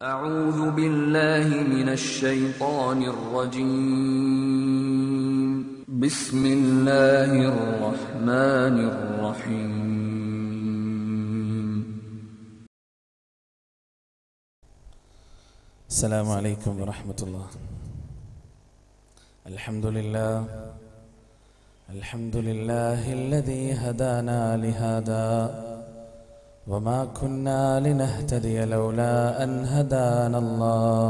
أعوذ بالله من الشيطان الرجيم بسم الله الرحمن الرحيم السلام عليكم ورحمة الله الحمد لله الحمد لله الذي هدانا لهذا وما كنا لنهتدي لولا أن هدانا الله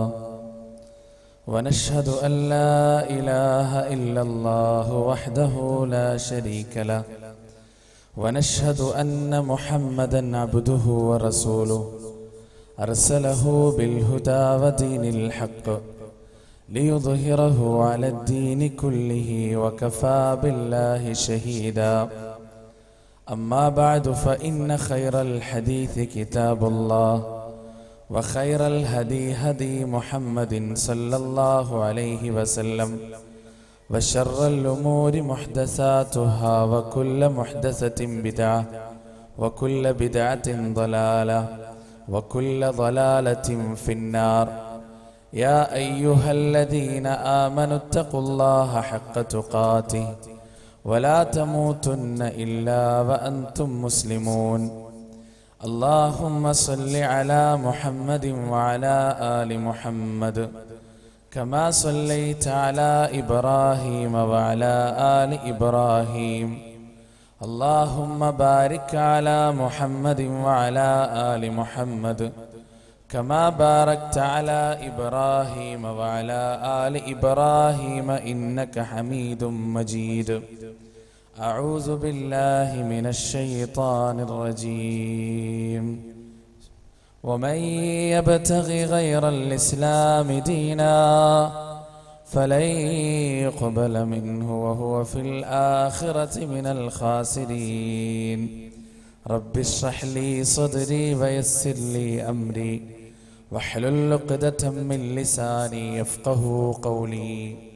ونشهد أن لا إله إلا الله وحده لا شريك له ونشهد أن محمدا عبده ورسوله أرسله بالهدى ودين الحق ليظهره على الدين كله وكفى بالله شهيدا أما بعد فإن خير الحديث كتاب الله وخير الهدي هدي محمد صلى الله عليه وسلم وشر الأمور محدثاتها وكل محدثة بدعة وكل بدعة ضلالة وكل ضلالة في النار يا أيها الذين آمنوا اتقوا الله حق تقاته ولا تموتن إلا وأنتم مسلمون اللهم صل على محمد وعلى آل محمد كما صليت على إبراهيم وعلى آل إبراهيم اللهم بارك على محمد وعلى آل محمد كما باركت على إبراهيم وعلى آل إبراهيم إنك حميد مجيد أعوذ بالله من الشيطان الرجيم ومن يبتغ غير الإسلام دينا فلن يقبل منه وهو في الآخرة من الخاسرين رب اشرح لي صدري ويسر لي أمري واحلل عقدة من لساني يفقه قولي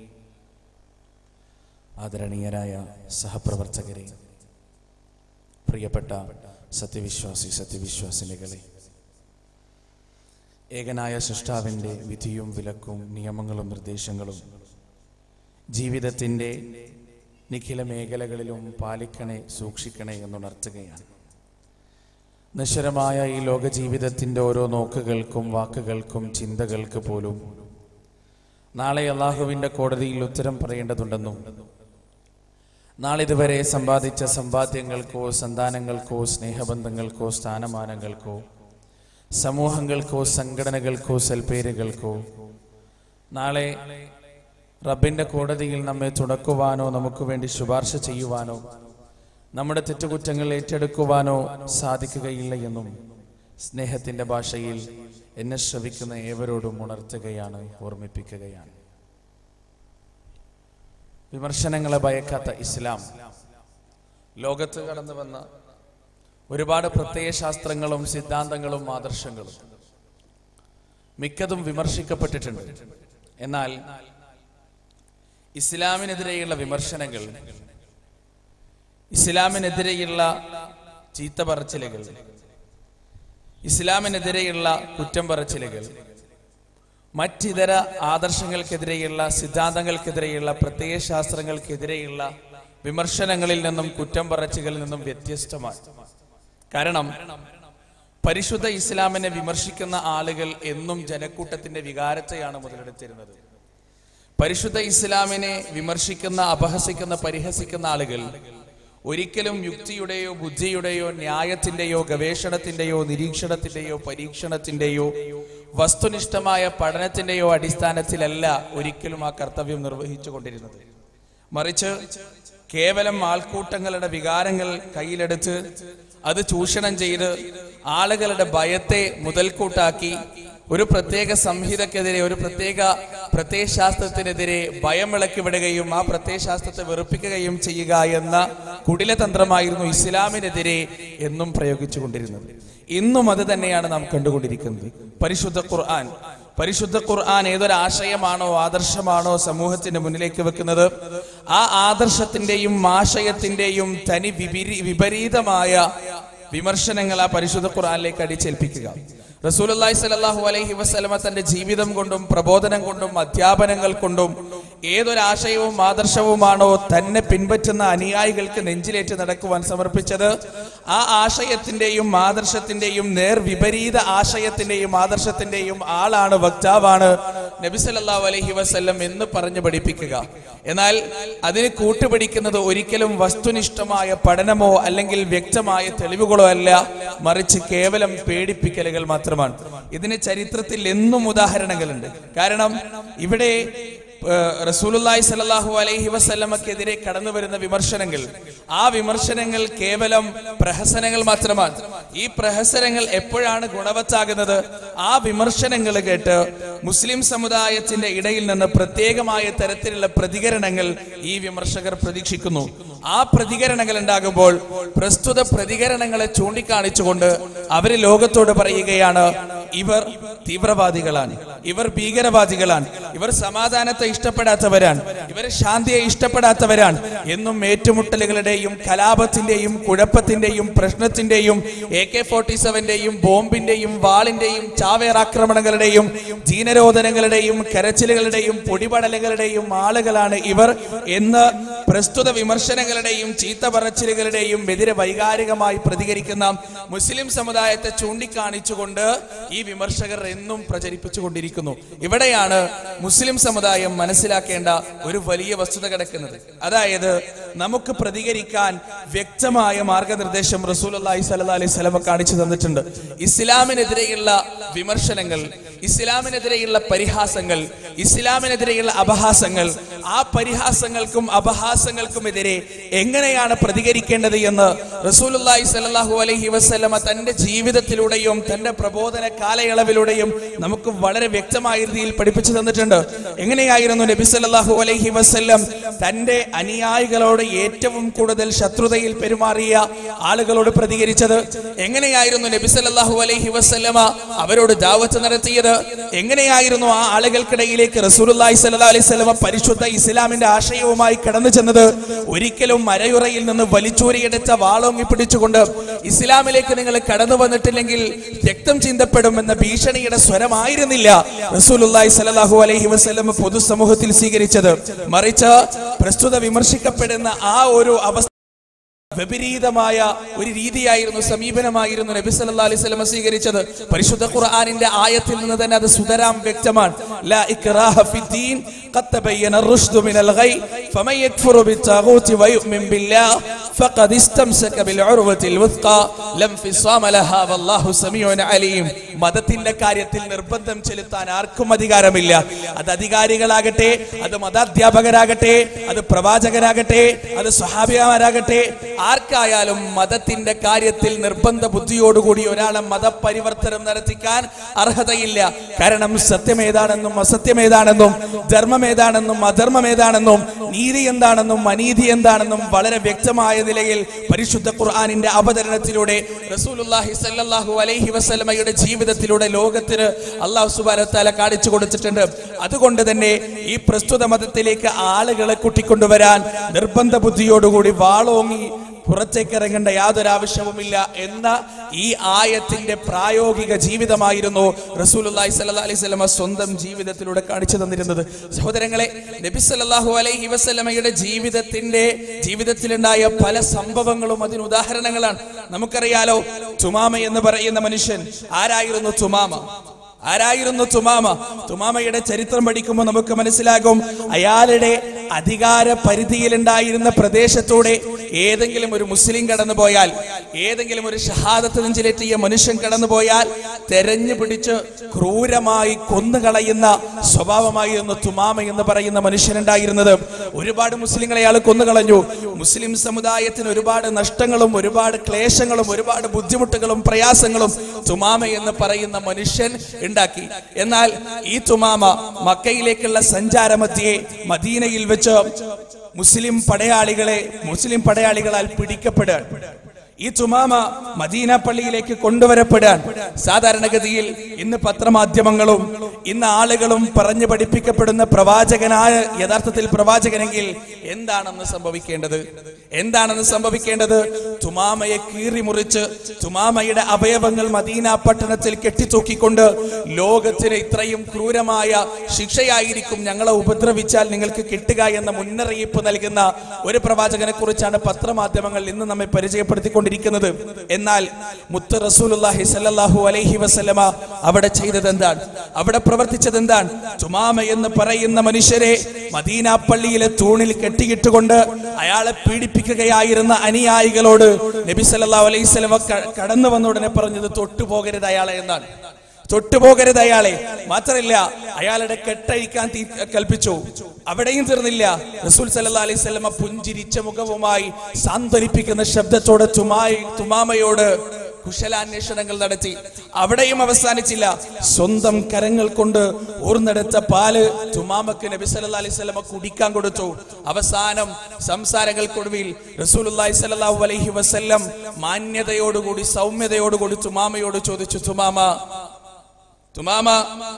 ആദരണീയരായ സഹപ്രവർത്തകരെ പ്രിയപ്പെട്ട സത്യവിശ്വാസി സത്യവിശ്വാസിനികളെ ഏകനായ സൃഷ്ടാവിൻ്റെ വിധിയും വിലക്കും നിയമങ്ങളും നിർദ്ദേശങ്ങളും ജീവിതത്തിൻ്റെ നിഖില മേഖലകളിലും പാലിക്കണേ സൂക്ഷിക്കണേ എന്നുണർത്തുകയാണ് നശ്വരമായ ഈ ലോക ജീവിതത്തിൻ്റെ ഓരോ നോക്കുകൾക്കും വാക്കുകൾക്കും ചിന്തകൾക്ക് പോലും നാളെ അള്ളാഹുവിൻ്റെ കോടതിയിൽ ഉത്തരം പറയേണ്ടതുണ്ടെന്നും നാളിതുവരെ സമ്പാദിച്ച സമ്പാദ്യങ്ങൾക്കോ സന്താനങ്ങൾക്കോ സ്നേഹബന്ധങ്ങൾക്കോ സ്ഥാനമാനങ്ങൾക്കോ സമൂഹങ്ങൾക്കോ സംഘടനകൾക്കോ സൽപ്പേരുകൾക്കോ നാളെ റബ്ബിന്റെ കോടതിയിൽ നമ്മെ തുടക്കുവാനോ നമുക്ക് വേണ്ടി ശുപാർശ ചെയ്യുവാനോ നമ്മുടെ തെറ്റുകുറ്റങ്ങൾ ഏറ്റെടുക്കുവാനോ സാധിക്കുകയില്ല എന്നും സ്നേഹത്തിന്റെ ഭാഷയിൽ എന്നെ ശ്രവിക്കുന്ന ഏവരോടും ഉണർത്തുകയാണ് ഓർമ്മിപ്പിക്കുകയാണ് വിമർശനങ്ങളെ ഭയക്കാത്ത ഇസ്ലാം ലോകത്ത് കടന്നു വന്ന ഒരുപാട് പ്രത്യയശാസ്ത്രങ്ങളും സിദ്ധാന്തങ്ങളും ആദർശങ്ങളും മിക്കതും വിമർശിക്കപ്പെട്ടിട്ടുണ്ട് എന്നാൽ ഇസ്ലാമിനെതിരെയുള്ള വിമർശനങ്ങൾ ഇസ്ലാമിനെതിരെയുള്ള ചീത്ത പറച്ചിലുകൾ ഇസ്ലാമിനെതിരെയുള്ള കുറ്റം പറച്ചിലുകൾ മറ്റിതര ആദർശങ്ങൾക്കെതിരെയുള്ള സിദ്ധാന്തങ്ങൾക്കെതിരെയുള്ള പ്രത്യയശാസ്ത്രങ്ങൾക്കെതിരെയുള്ള വിമർശനങ്ങളിൽ നിന്നും കുറ്റം പറച്ചികളിൽ നിന്നും വ്യത്യസ്തമാണ് കാരണം പരിശുദ്ധ ഇസ്ലാമിനെ വിമർശിക്കുന്ന ആളുകൾ എന്നും ജനക്കൂട്ടത്തിന്റെ വികാരത്തെയാണ് മുതലെടുത്തിരുന്നത് പരിശുദ്ധ ഇസ്ലാമിനെ വിമർശിക്കുന്ന അപഹസിക്കുന്ന പരിഹസിക്കുന്ന ആളുകൾ ഒരിക്കലും യുക്തിയുടെയോ ബുദ്ധിയുടെയോ ന്യായത്തിന്റെയോ ഗവേഷണത്തിന്റെയോ നിരീക്ഷണത്തിന്റെയോ പരീക്ഷണത്തിന്റെയോ വസ്തുനിഷ്ഠമായ പഠനത്തിന്റെയോ അടിസ്ഥാനത്തിലല്ല ഒരിക്കലും ആ കർത്തവ്യം നിർവഹിച്ചു കൊണ്ടിരുന്നത് മറിച്ച് കേവലം ആൾക്കൂട്ടങ്ങളുടെ വികാരങ്ങൾ കയ്യിലെടുത്ത് അത് ചൂഷണം ചെയ്ത് ആളുകളുടെ ഭയത്തെ മുതൽക്കൂട്ടാക്കി ഒരു പ്രത്യേക സംഹിതക്കെതിരെ ഒരു പ്രത്യേക പ്രത്യയശാസ്ത്രത്തിനെതിരെ ഭയം വിളക്കി വിടുകയും ആ പ്രത്യയശാസ്ത്രത്തെ വെറുപ്പിക്കുകയും ചെയ്യുക എന്ന കുടിലതന്ത്രമായിരുന്നു ഇസ്ലാമിനെതിരെ എന്നും പ്രയോഗിച്ചുകൊണ്ടിരുന്നത് ഇന്നും അത് തന്നെയാണ് നാം കണ്ടുകൊണ്ടിരിക്കുന്നത് പരിശുദ്ധ ഖുർആൻ പരിശുദ്ധ ഖുർആൻ ഏതൊരു ആശയമാണോ ആദർശമാണോ സമൂഹത്തിന്റെ മുന്നിലേക്ക് വെക്കുന്നത് ആ ആദർശത്തിന്റെയും ആശയത്തിന്റെയും തനി വിപരീ വിപരീതമായ വിമർശനങ്ങൾ ആ പരിശുദ്ധ ഖുർആനിലേക്ക് അടിച്ചേൽപ്പിക്കുക റസൂലുള്ളാഹി സ്വല്ലല്ലാഹു അലൈഹി വസല്ലമ തന്റെ ജീവിതം കൊണ്ടും പ്രബോധനം കൊണ്ടും അധ്യാപനങ്ങൾ കൊണ്ടും ഏതൊരാശയവും ആദർശവുമാണോ തന്നെ പിൻപറ്റുന്ന അനുയായികൾക്ക് നെഞ്ചിലേറ്റ് നടക്കുവാൻ സമർപ്പിച്ചത് ആ ആശയത്തിന്റെയും ആദർശത്തിന്റെയും നേർ വിപരീത ആശയത്തിന്റെയും ആദർശത്തിന്റെയും ആളാണ് വക്താവാണ് നബി സല്ലല്ലാഹു അലൈഹി വസല്ലം എന്ന് പറഞ്ഞു പഠിപ്പിക്കുക എന്നാൽ അതിന് കൂട്ടുപിടിക്കുന്നത് ഒരിക്കലും വസ്തുനിഷ്ഠമായ പഠനമോ അല്ലെങ്കിൽ വ്യക്തമായ തെളിവുകളോ അല്ല മറിച്ച് കേവലം പേടിപ്പിക്കലുകൾ മാത്രമാണ് ഇതിന് ചരിത്രത്തിൽ എന്നും ഉദാഹരണങ്ങളുണ്ട് കാരണം ഇവിടെ ഏഹ്, റസൂലുള്ളാഹി സ്വല്ലല്ലാഹു അലൈഹി വസല്ലമക്കെതിരെ കടന്നു വരുന്ന വിമർശനങ്ങൾ ആ വിമർശനങ്ങൾ കേവലം പ്രഹസനങ്ങൾ മാത്രമാണ് ഈ പ്രഹസനങ്ങൾ എപ്പോഴാണ് ഗുണവത്താകുന്നത് ആ വിമർശനങ്ങൾ കേട്ട് മുസ്ലിം സമുദായത്തിന്റെ ഇടയിൽ നിന്ന് പ്രത്യേകമായ തരത്തിലുള്ള പ്രതികരണങ്ങൾ ഈ വിമർശകർ പ്രതീക്ഷിക്കുന്നു ആ പ്രതികരണങ്ങൾ ഉണ്ടാകുമ്പോൾ പ്രസ്തുത പ്രതികരണങ്ങളെ ചൂണ്ടിക്കാണിച്ചുകൊണ്ട് അവര് ലോകത്തോട് പറയുകയാണ് ഇവർ തീവ്രവാദികളാണ് ഇവർ ഭീകരവാദികളാണ് ഇവർ സമാധാനത്തെ ഇഷ്ടപ്പെടാത്തവരാണ് ഇവർ ശാന്തിയെ ഇഷ്ടപ്പെടാത്തവരാണ് എന്നും ഏറ്റുമുട്ടലുകളുടെയും കലാപത്തിന്റെയും കുഴപ്പത്തിന്റെയും പ്രശ്നത്തിന്റെയും എ കെ ഫോർട്ടി സെവന്റെയും ബോംബിന്റെയും വാളിന്റെയും ചാവേറാക്രമണങ്ങളുടെയും ജീനരോധനങ്ങളുടെയും കരച്ചിലുകളുടെയും പൊടിപടലുകളുടെയും ആളുകളാണ് ഇവർ എന്ന് പ്രസ്തുത വിമർശനങ്ങളുടെയും ചീത്ത പറച്ചിലുകളുടെയും എതിരെ വൈകാരികമായി പ്രതികരിക്കുന്ന മുസ്ലിം സമുദായത്തെ ചൂണ്ടിക്കാണിച്ചുകൊണ്ട് ഈ വിമർശകർ എന്നും പ്രചരിപ്പിച്ചുകൊണ്ടിരിക്കുന്നു ഇവിടെയാണ് മുസ്ലിം സമുദായം മനസ്സിലാക്കേണ്ട ഒരു വലിയ വസ്തുത കിടക്കുന്നത് അതായത് നമുക്ക് പ്രതികരിക്കാൻ വ്യക്തമായ മാർഗനിർദ്ദേശം റസൂൽ അലൈഹി സ്വലാ അലൈഹി സ്വലമ കാണിച്ചു തന്നിട്ടുണ്ട് ഇസ്ലാമിനെതിരെയുള്ള വിമർശനങ്ങൾ ഇസ്ലാമിനെതിരെയുള്ള പരിഹാസങ്ങൾ ഇസ്ലാമിനെതിരെയുള്ള അപഹാസങ്ങൾ ആ പരിഹാസങ്ങൾക്കും അപഹാസങ്ങൾക്കുമെതിരെ എങ്ങനെയാണ് പ്രതികരിക്കേണ്ടത് എന്ന് റസൂലുള്ളാഹി സ്വല്ലല്ലാഹു അലൈഹി വസല്ലമ തന്റെ ജീവിതത്തിലൂടെയും തന്റെ പ്രബോധന കാലയളവിലൂടെയും നമുക്ക് വളരെ വ്യക്തമായ രീതിയിൽ പഠിപ്പിച്ചു തന്നിട്ടുണ്ട് എങ്ങനെയായിരുന്നു നബി സല്ലല്ലാഹു അലൈഹി വസല്ലം തന്റെ അനുയായികളോട് ഏറ്റവും കൂടുതൽ ശത്രുതയിൽ പെരുമാറിയ ആളുകളോട് പ്രതികരിച്ചത് എങ്ങനെയായിരുന്നു നബി സല്ലല്ലാഹു അലൈഹി വസല്ലമ അവരോട് ദാവത്ത് നടത്തിയത് എങ്ങനെയായിരുന്നു ആ ആളുകൾക്കിടയിലേക്ക് റസൂലുള്ളാഹി സ്വല്ലല്ലാഹു അലൈഹി വസല്ലമ പരിശുദ്ധ ഇസ്ലാമിന്റെ ആശയവുമായി കടന്നു ചെന്നത് ഒരിക്കലും മരയുറയിൽ നിന്ന് വലിച്ചൂരിയെടുത്ത വാളോങ്ങി പിടിച്ചുകൊണ്ട് ഇസ്ലാമിലേക്ക് നിങ്ങൾ കടന്നു വന്നിട്ടില്ലെങ്കിൽ രക്തം ചിന്തപ്പെടുമെന്ന ഭീഷണിയുടെ സ്വരമായിരുന്നില്ല റസൂലുള്ളാഹി സ്വല്ലല്ലാഹു അലൈഹി വസല്ലം പൊതുസമൂഹത്തിൽ സ്വീകരിച്ചത് മറിച്ച് പ്രസ്തുത വിമർശിക്കപ്പെടുന്ന ആ ഒരു അവസ്ഥ വിപരീതമായ ഒരു രീതിയായിരുന്നു സമീപനമായിരുന്നു നബി സല്ലല്ലാഹു അലൈഹി വസല്ലം സ്വീകരിച്ചത് പരിശുദ്ധ ഖുർആനിന്റെ ആയത്തിൽ നിന്ന് തന്നെ അത് സുതരാം വ്യക്തമാണ് ലാ ഇക്റാഹ ഫിദ്ദീൻ ഖദ് തബയ്യന الرشد من الغي فمن يكفر بالطاغوت ويؤمن بالله فقد استمسك بالعروة الوثقى لا انفصام لها والله سميع عليم മതത്തിന്റെ കാര്യത്തിൽ നിർബന്ധം ചെലുത്താൻ ആർക്കും അധികാരമില്ല അത് അധികാരികളാകട്ടെ അത് മതാധ്യാപകരാകട്ടെ അത് പ്രവാചകരാകട്ടെ അത് സ്വഹാബികമാരാകട്ടെ ആർക്കായാലും മതത്തിന്റെ കാര്യത്തിൽ നിർബന്ധ ബുദ്ധിയോടുകൂടി ഒരാളെ മതപരിവർത്തനം നടത്തിക്കാൻ അർഹതയില്ല കാരണം സത്യം ഏതാണെന്നും അസത്യം ഏതാണെന്നും ധർമ്മം ഏതാണെന്നും അധർമ്മം ഏതാണെന്നും നീതി എന്താണെന്നും അനീതി എന്താണെന്നും വളരെ വ്യക്തമായ നിലയിൽ പരിശുദ്ധ ഖുർആനിന്റെ അവതരണത്തിലൂടെ റസൂലുള്ളാഹി സല്ലല്ലാഹു അലൈഹി വസല്ലമയുടെ ജീവിതത്തിലൂടെ ലോകത്തിന് അള്ളാഹു സുബ്ഹാനഹു വതആല കാണിച്ചു കൊടുത്തിട്ടുണ്ട് അതുകൊണ്ട് തന്നെ ഈ പ്രസ്തുത മതത്തിലേക്ക് ആളുകളെ കൂട്ടിക്കൊണ്ടുവരാൻ നിർബന്ധ ബുദ്ധിയോടുകൂടി വാളോങ്ങി പുറത്തേക്ക് ഇറങ്ങേണ്ട യാതൊരു ആവശ്യവുമില്ല എന്ന ഈ ആയത്തിന്റെ പ്രായോഗിക ജീവിതമായിരുന്നു റസൂലുള്ളാഹി സ്വല്ലല്ലാഹി അലൈഹി വസല്ലമ സ്വന്തം ജീവിതത്തിലൂടെ കാണിച്ചു തന്നിരുന്നത് സഹോദരങ്ങളെ നബി സല്ലല്ലാഹു അലൈഹി വസല്ലമയുടെ ജീവിതത്തിന്റെ ജീവിതത്തിലുണ്ടായ പല സംഭവങ്ങളും അതിന് ഉദാഹരണങ്ങളാണ് നമുക്കറിയാലോ തുമാമ എന്ന് പറയുന്ന മനുഷ്യൻ ആരായിരുന്നു തുമാമ ആരായിരുന്നു തുമാമ തുമാമയുടെ ചരിത്രം പഠിക്കുമ്പോൾ നമുക്ക് മനസ്സിലാകും അയാളുടെ അധികാര പരിധിയിലുണ്ടായിരുന്ന പ്രദേശത്തൂടെ ഏതെങ്കിലും ഒരു മുസ്ലിം കടന്നുപോയാൽ ഏതെങ്കിലും ഒരു ഷഹാദത്ത് നെഞ്ചിലെത്തിയ മനുഷ്യൻ കടന്നുപോയാൽ തെരഞ്ഞു പിടിച്ച് ക്രൂരമായി കൊന്നുകളയുന്ന സ്വഭാവമായിരുന്നു തുമാമ എന്ന് പറയുന്ന മനുഷ്യനുണ്ടായിരുന്നത് ഒരുപാട് മുസ്ലിങ്ങളെ അയാൾ കൊന്നുകളഞ്ഞു മുസ്ലിം സമുദായത്തിന് ഒരുപാട് നഷ്ടങ്ങളും ഒരുപാട് ക്ലേശങ്ങളും ഒരുപാട് ബുദ്ധിമുട്ടുകളും പ്രയാസങ്ങളും തുമാമ എന്ന് പറയുന്ന മനുഷ്യൻ ഉണ്ടാക്കി എന്നാൽ ഈ തുമാമ മക്കയിലേക്കുള്ള സഞ്ചാരമധ്യേ മദീനയിൽ വെച്ച് മുസ്ലിം പടയാളികളെ മുസ്ലിം പടയാളികളാൽ പിടിക്കപ്പെടുകയാണ് ഈ തുമാമ മദീന പള്ളിയിലേക്ക് കൊണ്ടുവരപ്പെടാൻ സാധാരണഗതിയിൽ ഇന്ന് പത്രമാധ്യമങ്ങളും ഇന്ന് ആളുകളും പറഞ്ഞു പഠിപ്പിക്കപ്പെടുന്ന പ്രവാചകനായ യഥാർത്ഥത്തിൽ പ്രവാചകനെങ്കിൽ എന്താണെന്ന് സംഭവിക്കേണ്ടത് എന്താണെന്ന് സംഭവിക്കേണ്ടത് തുമാമയെ കീറി മുറിച്ച് തുമാമയുടെ അവയവങ്ങൾ മദീന പട്ടണത്തിൽ കെട്ടിത്തൂക്കിക്കൊണ്ട് ലോകത്തിന് ഇത്രയും ക്രൂരമായ ശിക്ഷയായിരിക്കും ഞങ്ങളെ ഉപദ്രവിച്ചാൽ നിങ്ങൾക്ക് കിട്ടുക എന്ന മുന്നറിയിപ്പ് നൽകുന്ന ഒരു പ്രവാചകനെ കുറിച്ചാണ് പത്രമാധ്യമങ്ങൾ ഇന്ന് നമ്മെ പരിചയപ്പെടുത്തിക്കൊണ്ടിരിക്കുന്നത് എന്നാൽ മുത്ത് റസൂലുള്ളാഹി സല്ലല്ലാഹു അലൈഹി വസല്ലമ അവിടെ ചെയ്തത് എന്താണ് അവിടെ പ്രവർത്തിച്ചത് എന്താണ് തുമാമ എന്ന് പറയുന്ന മനുഷ്യരെ മദീന പള്ളിയിലെ തൂണിൽ കെട്ടിയിട്ടുകൊണ്ട് അയാളെ പീഡിപ്പിക്കുകയായിരുന്ന അനുയായികളോട് നബി സല്ലല്ലാഹു അലൈഹി വസല്ലമ ക- കടന്നു വന്ന ഉടനെ പറഞ്ഞത് തൊട്ടുപോകരുത് അയാളെ എന്നാണ് തൊട്ടുപോകരുത് അയാളെ മാത്രമല്ല അയാളുടെ കെട്ടഴിക്കാൻ തീ കൽപ്പിച്ചു അവിടെയും തീർന്നില്ല റസൂൽ സല്ലല്ലാഹു അലൈഹി വസല്ലമ പുഞ്ചിരിച്ച മുഖവുമായി സാന്ത്വനിപ്പിക്കുന്ന ശബ്ദത്തോടെ തുമായി തുമാമയോട് കുശലാന്വേഷണങ്ങൾ നടത്തി അവിടെയും അവസാനിച്ചില്ല സ്വന്തം കരങ്ങൾ കൊണ്ട് ഊർന്നെടുത്ത പാല് തുമാമക്ക് നബി സല്ലല്ലാഹു അലൈഹി വസല്ലമ കുടിക്കാൻ കൊടുത്തു അവസാനം സംസാരങ്ങൾക്കൊടുവിൽ റസൂലുള്ളാഹി സ്വല്ലല്ലാഹു അലൈഹി വസല്ലം മാന്യതയോടുകൂടി സൗമ്യതയോടുകൂടി തുമാമയോട് ചോദിച്ചു തുമാമ തുമാമ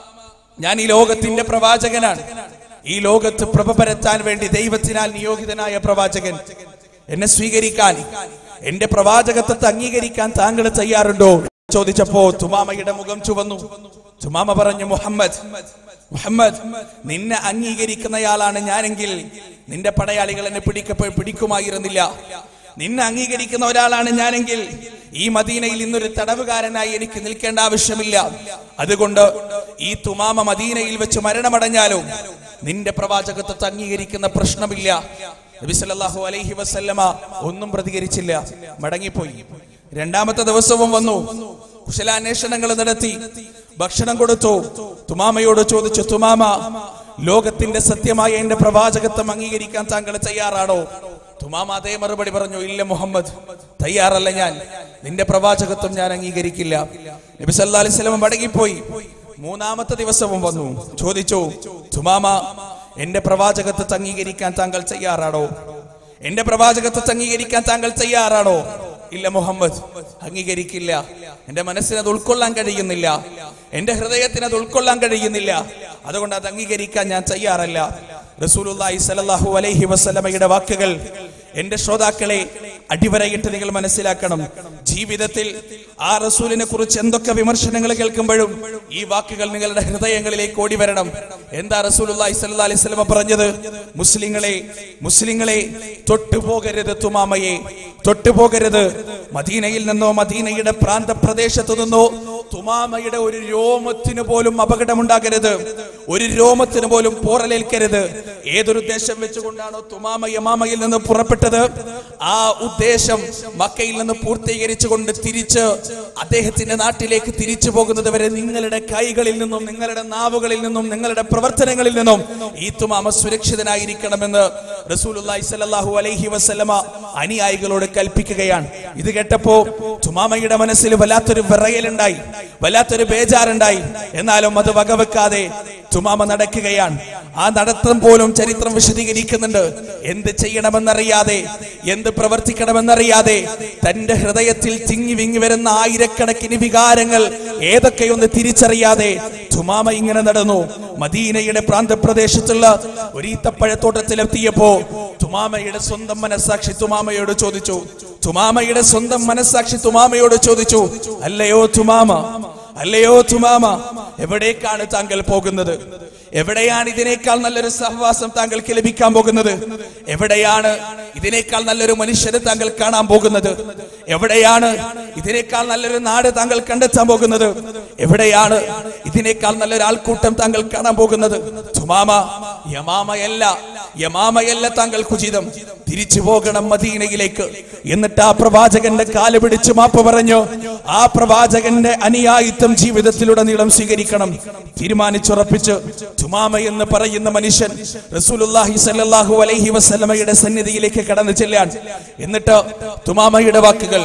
ഞാൻ ഈ ലോകത്തിന്റെ പ്രവാചകനാണ് ഈ ലോകത്ത് പ്രഭ പരത്താൻ വേണ്ടി ദൈവത്തിനാൽ നിയോഗിതനായ പ്രവാചകൻ എന്നെ സ്വീകരിക്കാൻ എന്റെ പ്രവാചകത്വത്തെ അംഗീകരിക്കാൻ താങ്കൾ തയ്യാറുണ്ടോ ചോദിച്ചപ്പോ തുമാമയുടെ മുഖം ചുവന്നു തുമാമ പറഞ്ഞു മുഹമ്മദ് മുഹമ്മദ് നിന്നെ അംഗീകരിക്കുന്നയാളാണ് ഞാനെങ്കിൽ നിന്റെ പടയാളികൾ എന്നെ പിടിക്കപ്പോ പിടിക്കുമായിരുന്നില്ല നിന്നെ അംഗീകരിക്കുന്ന ഒരാളാണ് ഞാനെങ്കിൽ ഈ മദീനയിൽ ഇന്നൊരു തടവുകാരനായി എനിക്ക് നിൽക്കേണ്ട ആവശ്യമില്ല അതുകൊണ്ട് ഈ തുമാമ മദീനയിൽ വെച്ച് മരണമടഞ്ഞാലും നിന്റെ പ്രവാചകത്വത്തെ അംഗീകരിക്കുന്ന പ്രശ്നമില്ല നബി സല്ലല്ലാഹു അലൈഹി വസല്ലമ ഒന്നും പ്രതികരിച്ചില്ല മടങ്ങിപ്പോയി രണ്ടാമത്തെ ദിവസവും വന്നു കുശലാന്വേഷണങ്ങൾ നടത്തി ഭക്ഷണം കൊടുത്തു തുമാമയോട് ചോദിച്ചു തുമാമ ലോകത്തിന്റെ സത്യമായ എന്റെ പ്രവാചകത്വം അംഗീകരിക്കാൻ താങ്കൾ തയ്യാറാണോ തുമാമ അതേ മറുപടി പറഞ്ഞു ഇല്ല മുഹമ്മദ് തയ്യാറല്ല ഞാൻ നിന്റെ പ്രവാചകത്വം ഞാൻ അംഗീകരിക്കില്ല നബി സല്ലല്ലാഹു അലൈഹി വസല്ലം മടങ്ങിപ്പോയി മൂന്നാമത്തെ ദിവസവും വന്നു ചോദിച്ചു തുമാമ എന്റെ പ്രവാചകത്വത്തെ അംഗീകരിക്കാൻ താങ്കൾ തയ്യാറാണോ എന്റെ പ്രവാചകത്വത്തെ അംഗീകരിക്കാൻ താങ്കൾ തയ്യാറാണോ ഇല്ല മുഹമ്മദ് അംഗീകരിക്കില്ല എന്റെ മനസ്സിന് അത് ഉൾക്കൊള്ളാൻ കഴിയുന്നില്ല എന്റെ ഹൃദയത്തിന് അത് ഉൾക്കൊള്ളാൻ കഴിയുന്നില്ല അതുകൊണ്ട് അത് അംഗീകരിക്കാൻ ഞാൻ തയ്യാറല്ല റസൂലുള്ളാഹി സ്വല്ലല്ലാഹു അലൈഹി വസല്ലമയുടെ വാക്കുകൾ എന്റെ ശ്രോതാക്കളെ അടിവരയിട്ട് നിങ്ങൾ മനസ്സിലാക്കണം ജീവിതത്തിൽ ആ റസൂലിനെ കുറിച്ച് എന്തൊക്കെ വിമർശനങ്ങൾ കേൾക്കുമ്പോഴും ഈ വാക്കുകൾ നിങ്ങളുടെ ഹൃദയങ്ങളിലേക്ക് ഓടി വരണം എന്താ റസൂലുള്ളാഹി സ്വല്ലല്ലാഹി അലൈഹി വസല്ലമ പറഞ്ഞത് മുസ്ലിങ്ങളെ മുസ്ലിങ്ങളെ തൊട്ടുപോകരുത് തുമാമയെ തൊട്ടുപോകരുത് മദീനയിൽ നിന്നോ മദീനയുടെ പ്രാന്ത പ്രദേശത്തു നിന്നോ തുമാമയുടെ ഒരു രോമത്തിന് പോലും അപകടമുണ്ടാകരുത് ഒരു രോമത്തിന് പോലും പോറലേൽക്കരുത് ഏതൊരു ഉദ്ദേശം വെച്ചുകൊണ്ടാണോ തുമാമ യമാമയിൽ നിന്ന് പുറപ്പെട്ടത് ആ ഉദ്ദേശം മക്കയിൽ നിന്ന് പൂർത്തീകരിച്ചുകൊണ്ട് തിരിച്ച് അദ്ദേഹത്തിന്റെ നാട്ടിലേക്ക് തിരിച്ചു പോകുന്നത് വരെ നിങ്ങളുടെ കൈകളിൽ നിന്നും നിങ്ങളുടെ നാവുകളിൽ നിന്നും നിങ്ങളുടെ പ്രവർത്തനങ്ങളിൽ നിന്നും ഈ തുമാമ സുരക്ഷിതനായിരിക്കണമെന്ന് റസൂലുള്ളാഹി സ്വല്ലല്ലാഹു അലൈഹി വസല്ലമ അനുയായികളോട് കൽപ്പിക്കുകയാണ് ഇത് കേട്ടപ്പോ തുമാമയുടെ മനസ്സിൽ വല്ലാത്തൊരു വിറയലുണ്ടായി വല്ലാത്തൊരു ബേജാറുണ്ടായി എന്നാലും അത് വകവെക്കാതെ തുമാമ നടക്കുകയാണ് ആ നടത്തം പോലും ചരിത്രം വിശദീകരിക്കുന്നുണ്ട് എന്ത് ചെയ്യണമെന്നറിയാതെ എന്ത് പ്രവർത്തിക്കണമെന്നറിയാതെ തന്റെ ഹൃദയത്തിൽ തിങ്ങി വിങ്ങി വരുന്ന ആയിരക്കണക്കിന് വികാരങ്ങൾ ഏതൊക്കെയൊന്ന് തിരിച്ചറിയാതെ തുമാമ ഇങ്ങനെ നടന്നു മദീനയുടെ പ്രാന്തപ്രദേശത്തുള്ള ഒരു ഈത്തപ്പഴത്തോട്ടത്തിലെത്തിയപ്പോ തുമാമയുടെ സ്വന്തം മനസ്സാക്ഷി തുമാമയോട് ചോദിച്ചു തുമാമയുടെ സ്വന്തം മനസ്സാക്ഷി തുമാമയോട് ചോദിച്ചു അല്ലയോ തുമാമ അല്ലയോ തുമാമ എവിടേക്കാണ് താങ്കൾ പോകുന്നത് എവിടെയാണ് ഇതിനേക്കാൾ നല്ലൊരു സഹവാസം താങ്കൾക്ക് ലഭിക്കാൻ പോകുന്നത് എവിടെയാണ് ഇതിനേക്കാൾ നല്ലൊരു മനുഷ്യരെ താങ്കൾ കാണാൻ പോകുന്നത് എവിടെയാണ് ഇതിനേക്കാൾ നല്ലൊരു നാട് താങ്കൾ കണ്ടെത്താൻ പോകുന്നത് എവിടെയാണ് ഇതിനേക്കാൾ നല്ലൊരു ആൾക്കൂട്ടം താങ്കൾ കാണാൻ പോകുന്നത് തുമാമ യമാമയല്ല യമാമയല്ല താങ്കൾക്ക് ഉചിതം തിരിച്ചു പോകണം മദീനയിലേക്ക് എന്നിട്ട് ആ പ്രവാചകന്റെ കാല് പിടിച്ച് മാപ്പ് പറഞ്ഞു ആ പ്രവാചകന്റെ അനുയായിത്വം ജീവിതത്തിലുടനീളം സ്വീകരിക്കണം തീരുമാനിച്ചുറപ്പിച്ച് തുമാമ എന്ന് പറയുന്ന മനുഷ്യൻ റസൂലുള്ളാഹി സല്ലല്ലാഹു അലൈഹി വസല്ലമയുടെ സന്നിധിയിലേക്ക് കടന്നു ചെല്ലാൻ എന്നിട്ട് തുമാമയുടെ വാക്കുകൾ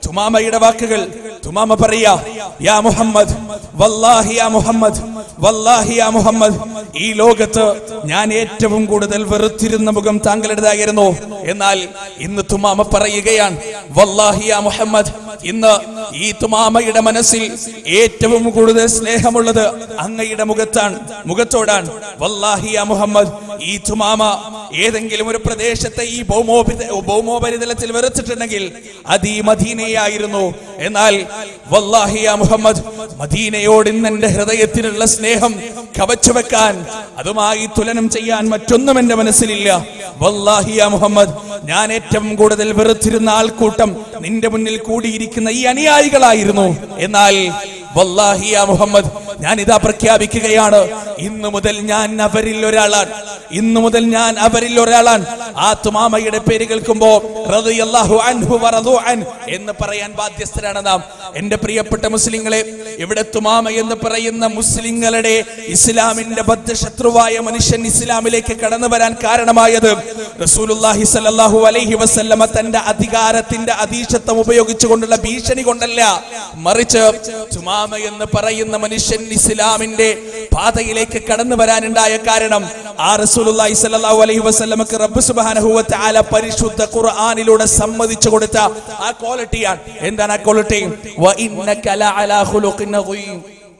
തുമാമയുടെ വാക്കുകൾ തുമാമ പറയാ യാ മുഹമ്മദ് വല്ലാഹി യാ മുഹമ്മദ് വല്ലാഹി യാ മുഹമ്മദ് ഈ ലോകത്ത് ഞാൻ ഏറ്റവും കൂടുതൽ വെറുത്തിരുന്ന മുഖം താങ്കളുടേതായിരുന്നു എന്നാൽ ഇന്ന് തുമാമ പറയുകയാണ് വല്ലാഹി യാ മുഹമ്മദ് ഇന്ന് ഈ തുമാമയുടെ മനസ്സിൽ ഏറ്റവും കൂടുതൽ സ്നേഹമുള്ളത് അങ്ങയുടെ മുഖത്താണ് മുഖത്തോടാണ് വല്ലാഹി യാ മുഹമ്മദ് ഈ തുമാമ ഏതെങ്കിലും ഒരു പ്രദേശത്തെ ഈ ഭൗമോപി ഭൗമോപരിതലത്തിൽ വെറുത്തിട്ടുണ്ടെങ്കിൽ അത് ഈ മദീനയായിരുന്നു എന്നാൽ വല്ലാഹി യാ മുഹമ്മദ് മദീനയോട് ഇന്ന് എന്റെ ഹൃദയത്തിലുള്ള സ്നേഹം കവച്ചു വെക്കാൻ അതുമായി തുലനം ചെയ്യാൻ മറ്റൊന്നും എന്റെ മനസ്സിലില്ല വല്ലാഹി യാ മുഹമ്മദ് ഞാൻ ഏറ്റവും കൂടുതൽ വെറുത്തിരുന്ന ആൾക്കൂട്ടം നിന്റെ മുന്നിൽ കൂടിയിരിക്കുന്ന ഈ അനുയായികളായിരുന്നു എന്നാൽ വല്ലാഹി യാ മുഹമ്മദ് ഞാൻ ഇതാ പ്രഖ്യാപിക്കുകയാണ് ഇന്നു മുതൽ ഞാൻ അവരിൽ ഒരാളാണ് ഇന്നു മുതൽ ഞാൻ അവരിൽ ഒരാളാണ് ആ തുമാമയുടെ പേര് കേൾക്കുമ്പോ റളിയല്ലാഹു അൻഹു വറളു അൻ എന്ന് പറയാൻ ബാധ്യസ്ഥരാണ് നാം എന്റെ പ്രിയപ്പെട്ട മുസ്ലിങ്ങളെ ഇവിടെ തുമാമ എന്ന് പറയുന്ന മുസ്ലിങ്ങളുടെ ഇസ്ലാമിന്റെ ബദ്ധശത്രുവായ മനുഷ്യൻ ഇസ്ലാമിലേക്ക് കടന്നു വരാൻ കാരണമായത് റസൂലുള്ളാഹി സ്വല്ലല്ലാഹു അലൈഹി വസല്ലമ തന്റെ അധികാരത്തിന്റെ അധീശത്വം ഉപയോഗിച്ചുകൊണ്ടുള്ള ഭീഷണി കൊണ്ടല്ല മറിച്ച് തുമാമ എന്ന് പറയുന്ന മനുഷ്യൻ ഇസ്ലാമിന്റെ പാതയിലേക്ക് കടന്നു വരാനുണ്ടായ കാരണം ആ റസൂലുള്ളാഹി സ്വല്ലല്ലാഹു അലൈഹി വസല്ലമക്ക് റബ്ബ് സുബ്ഹാനഹു വ തആല പരിശുദ്ധ ഖുർആനിലൂടെ സമ്മതിച്ചു കൊടുത്ത ആ ക്വാളിറ്റിയാണ് എന്താണ് ആ ക്വാളിറ്റി വ ഇന്നക ലഅലാ ഖുലുഖിൻ അദീം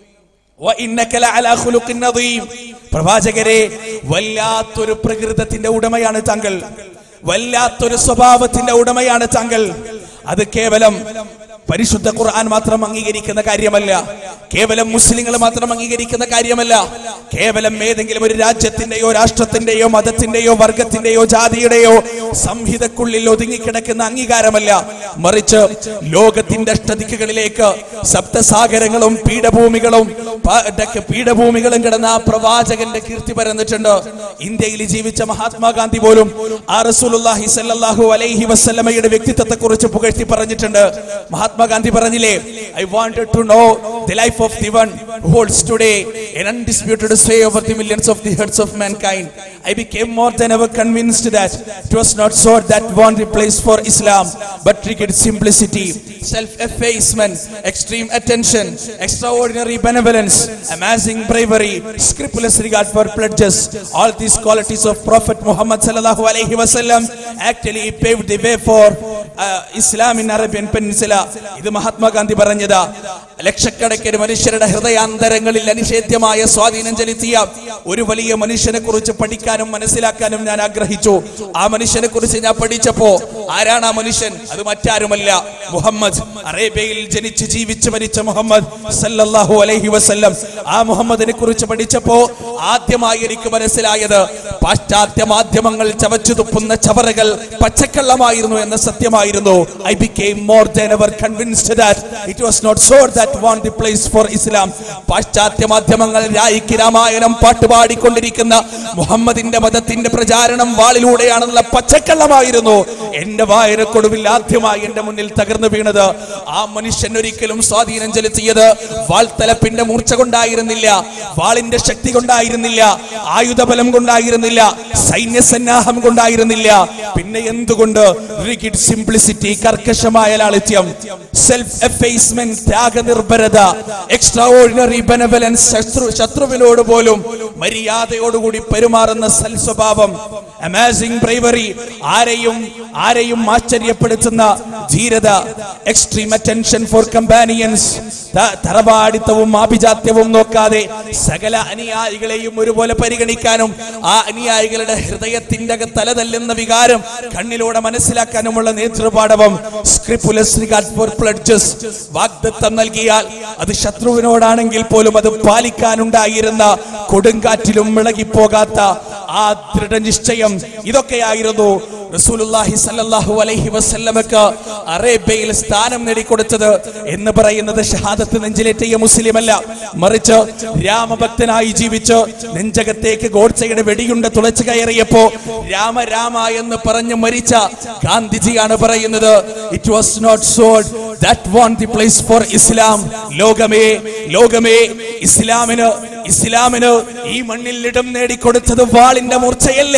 വ ഇന്നക ലഅലാ ഖുലുഖിൻ അദീം പ്രവാചകരെ വല്ലാത്തൊരു പ്രകൃതത്തിന്റെ ഉടമയാണ് താങ്കൾ വല്ലാത്തൊരു സ്വഭാവത്തിന്റെ ഉടമയാണ് താങ്കൾ അത് കേവലം പരിശുദ്ധ ഖുർആൻ മാത്രം അംഗീകരിക്കുന്ന കാര്യമല്ല കേവലം മുസ്ലിങ്ങൾ മാത്രം അംഗീകരിക്കുന്ന കാര്യമല്ല കേവലം ഏതെങ്കിലും ഒരു രാജ്യത്തിന്റെയോ രാഷ്ട്രത്തിന്റെയോ മതത്തിന്റെയോ വർഗത്തിന്റെയോ ജാതിയുടെയോ സംഹിതക്കുള്ളിൽ ഒതുങ്ങിക്കിടക്കുന്ന അംഗീകാരമല്ല മറിച്ച് ലോകത്തിന്റെ അഷ്ടദിക്കുകളിലേക്ക് സപ്തസാഗരങ്ങളും പീഠഭൂമികളും പ- ഇതൊക്കെ പീഠഭൂമികളും കിടന്ന ആ പ്രവാചകന്റെ കീർത്തി പരന്നിട്ടുണ്ട് ഇന്ത്യയിൽ ജീവിച്ച മഹാത്മാഗാന്ധി പോലും ആ റസൂലുള്ളാഹി സ്വല്ലല്ലാഹു അലൈഹി വസല്ലമയുടെ വ്യക്തിത്വത്തെ കുറിച്ച് പുകഴ്ത്തി പറഞ്ഞിട്ടുണ്ട് മഹാത്മാഗാന്ധി പറഞ്ഞില്ലേ I wanted to know the life of the one holds today an undisputed sway over the millions of the hearts of mankind i became more than ever convinced that it was not sword that won the place for islam but rigid simplicity self-effacement extreme attention extraordinary benevolence amazing bravery scrupulous regard for pledges all these qualities of prophet muhammad sallallahu alaihi wasallam actually paved the way for uh, islam in arabian peninsula ഇത് മഹാത്മാഗാന്ധി പറഞ്ഞതാ ലക്ഷക്കണക്കിന് മനുഷ്യരുടെ ഹൃദയാന്തരങ്ങളിൽ അനിഷേധ്യമായ സ്വാധീനം ചെലുത്തിയ ഒരു വലിയ മനുഷ്യനെ കുറിച്ച് പഠിക്കാനും മനസ്സിലാക്കാനും ഞാൻ ആഗ്രഹിച്ചു ആ മനുഷ്യനെ കുറിച്ച് ഞാൻ പഠിച്ചപ്പോ ആരാണ് ആ മനുഷ്യൻ അത് മറ്റാരുമല്ല മുഹമ്മദ് അറേബ്യയിൽ ജനിച്ച് ജീവിച്ച് മരിച്ച മുഹമ്മദ് സല്ലല്ലാഹു അലൈഹി വസല്ലം ആ മുഹമ്മദിനെ കുറിച്ച് പഠിച്ചപ്പോ ആദ്യമായി എനിക്ക് മനസ്സിലായത് പാശ്ചാത്യ മാധ്യമങ്ങൾ ചവച്ചു തുപ്പുന്ന ചവറുകൾ പച്ചക്കള്ളമായിരുന്നു എന്ന സത്യമായിരുന്നു I became more than ever convinced that it was not sword that won the place for Islam പാശ്ചാത്യ മാധ്യമങ്ങൾ രായിക്ക് രാമായണം പാട്ടുപാടിക്കൊണ്ടിരിക്കുന്ന മുഹമ്മദിന്റെ മതത്തിന്റെ പ്രചാരണം വാളിലൂടെയാണെന്നുള്ള പച്ചക്കള്ളമായിരുന്നു എന്റെ വായനക്കൊടുവിൽ ആദ്യമായി എന്റെ മുന്നിൽ തകർന്നു വീണത് ആ മനുഷ്യൻ ഒരിക്കലും സ്വാധീനം ചെലുത്തിയത് വാൾത്തലപ്പിന്റെ മൂർച്ച കൊണ്ടായിരുന്നില്ല വാളിന്റെ ശക്തി കൊണ്ടായിരുന്നില്ല ആയുധബലം കൊണ്ടായിരുന്നില്ല സൈന്യസന്നാഹം കൊണ്ടായിരുന്നില്ല പിന്നെ എന്തുകൊണ്ട് റിഗിഡ് സിംപ്ലിസിറ്റി കർക്കശമായ ലാളിത്യം സെൽഫ് എഫേസ്മെന്റ് ത്യാഗനിർഭരത എക്സ്ട്രാ ഓർഡിനറി ബെനവലൻസ് ശത്രു ശത്രുവിനോട് പോലും മര്യാദയോടുകൂടി പെരുമാറുന്ന സൽ സ്വഭാവം അമാസിംഗ് ബ്രൈവറി ആരെയും ആരെയും ആശ്ചര്യപ്പെടുത്തുന്ന ധീരത എക്സ്ട്രീം അറ്റൻഷൻ ഫോർ കമ്പാനിയൻസ് തറവാടിത്തവും ആഭിജാത്യവും നോക്കാതെ സകല അനുയായികളെയും ഒരുപോലെ പരിഗണിക്കാനും ആ അനുയായികളുടെ ഹൃദയത്തിന്റെ അകത്ത് തലതല്ലുന്ന വികാരം കണ്ണിലൂടെ മനസ്സിലാക്കാനുമുള്ള നേതൃപാടവം സ്ക്രിപ്പുലസ് റിഗാർഡ് ഫോർ പ്ലഡ്ജസ് വാഗ്ദത്തം നൽകിയാൽ അത് ശത്രുവിനോടാണെങ്കിൽ പോലും അത് പാലിക്കാനുണ്ടായിരുന്ന കൊടുങ്കാറ്റിലും ഇളകിപ്പോകാത്ത ആ ദൃഢനിശ്ചയം ഇതൊക്കെയായിരുന്നു റസൂലുള്ളാഹി സല്ലല്ലാഹു അലൈഹി വസല്ലമക്ക് അറേബ്യയിൽ സ്ഥാനം നേടിക്കൊടുത്തത് എന്ന് പറയുന്നത് ഷഹാദത്ത് നെഞ്ചിലേറ്റിയ മുസ്ലിമല്ല മറിച്ച് രാമഭക്തനായി ജീവിച്ച് നെഞ്ചകത്തേക്ക് ഗോഡ്സയുടെ വെടിയുണ്ട തുളച്ചു കയറിയപ്പോ രാമ രാമ എന്ന് പറഞ്ഞു മരിച്ച ഗാന്ധിജിയാണ് പറയുന്നത് it was not sword that won the place for Islam ലോകമേ ലോകമേ ഇസ്ലാമിന് ഇസ്ലാമിന് ഈ മണ്ണിൽ ഇടം നേടിക്കൊടുത്തത് വാളിന്റെ മൂർച്ചയല്ല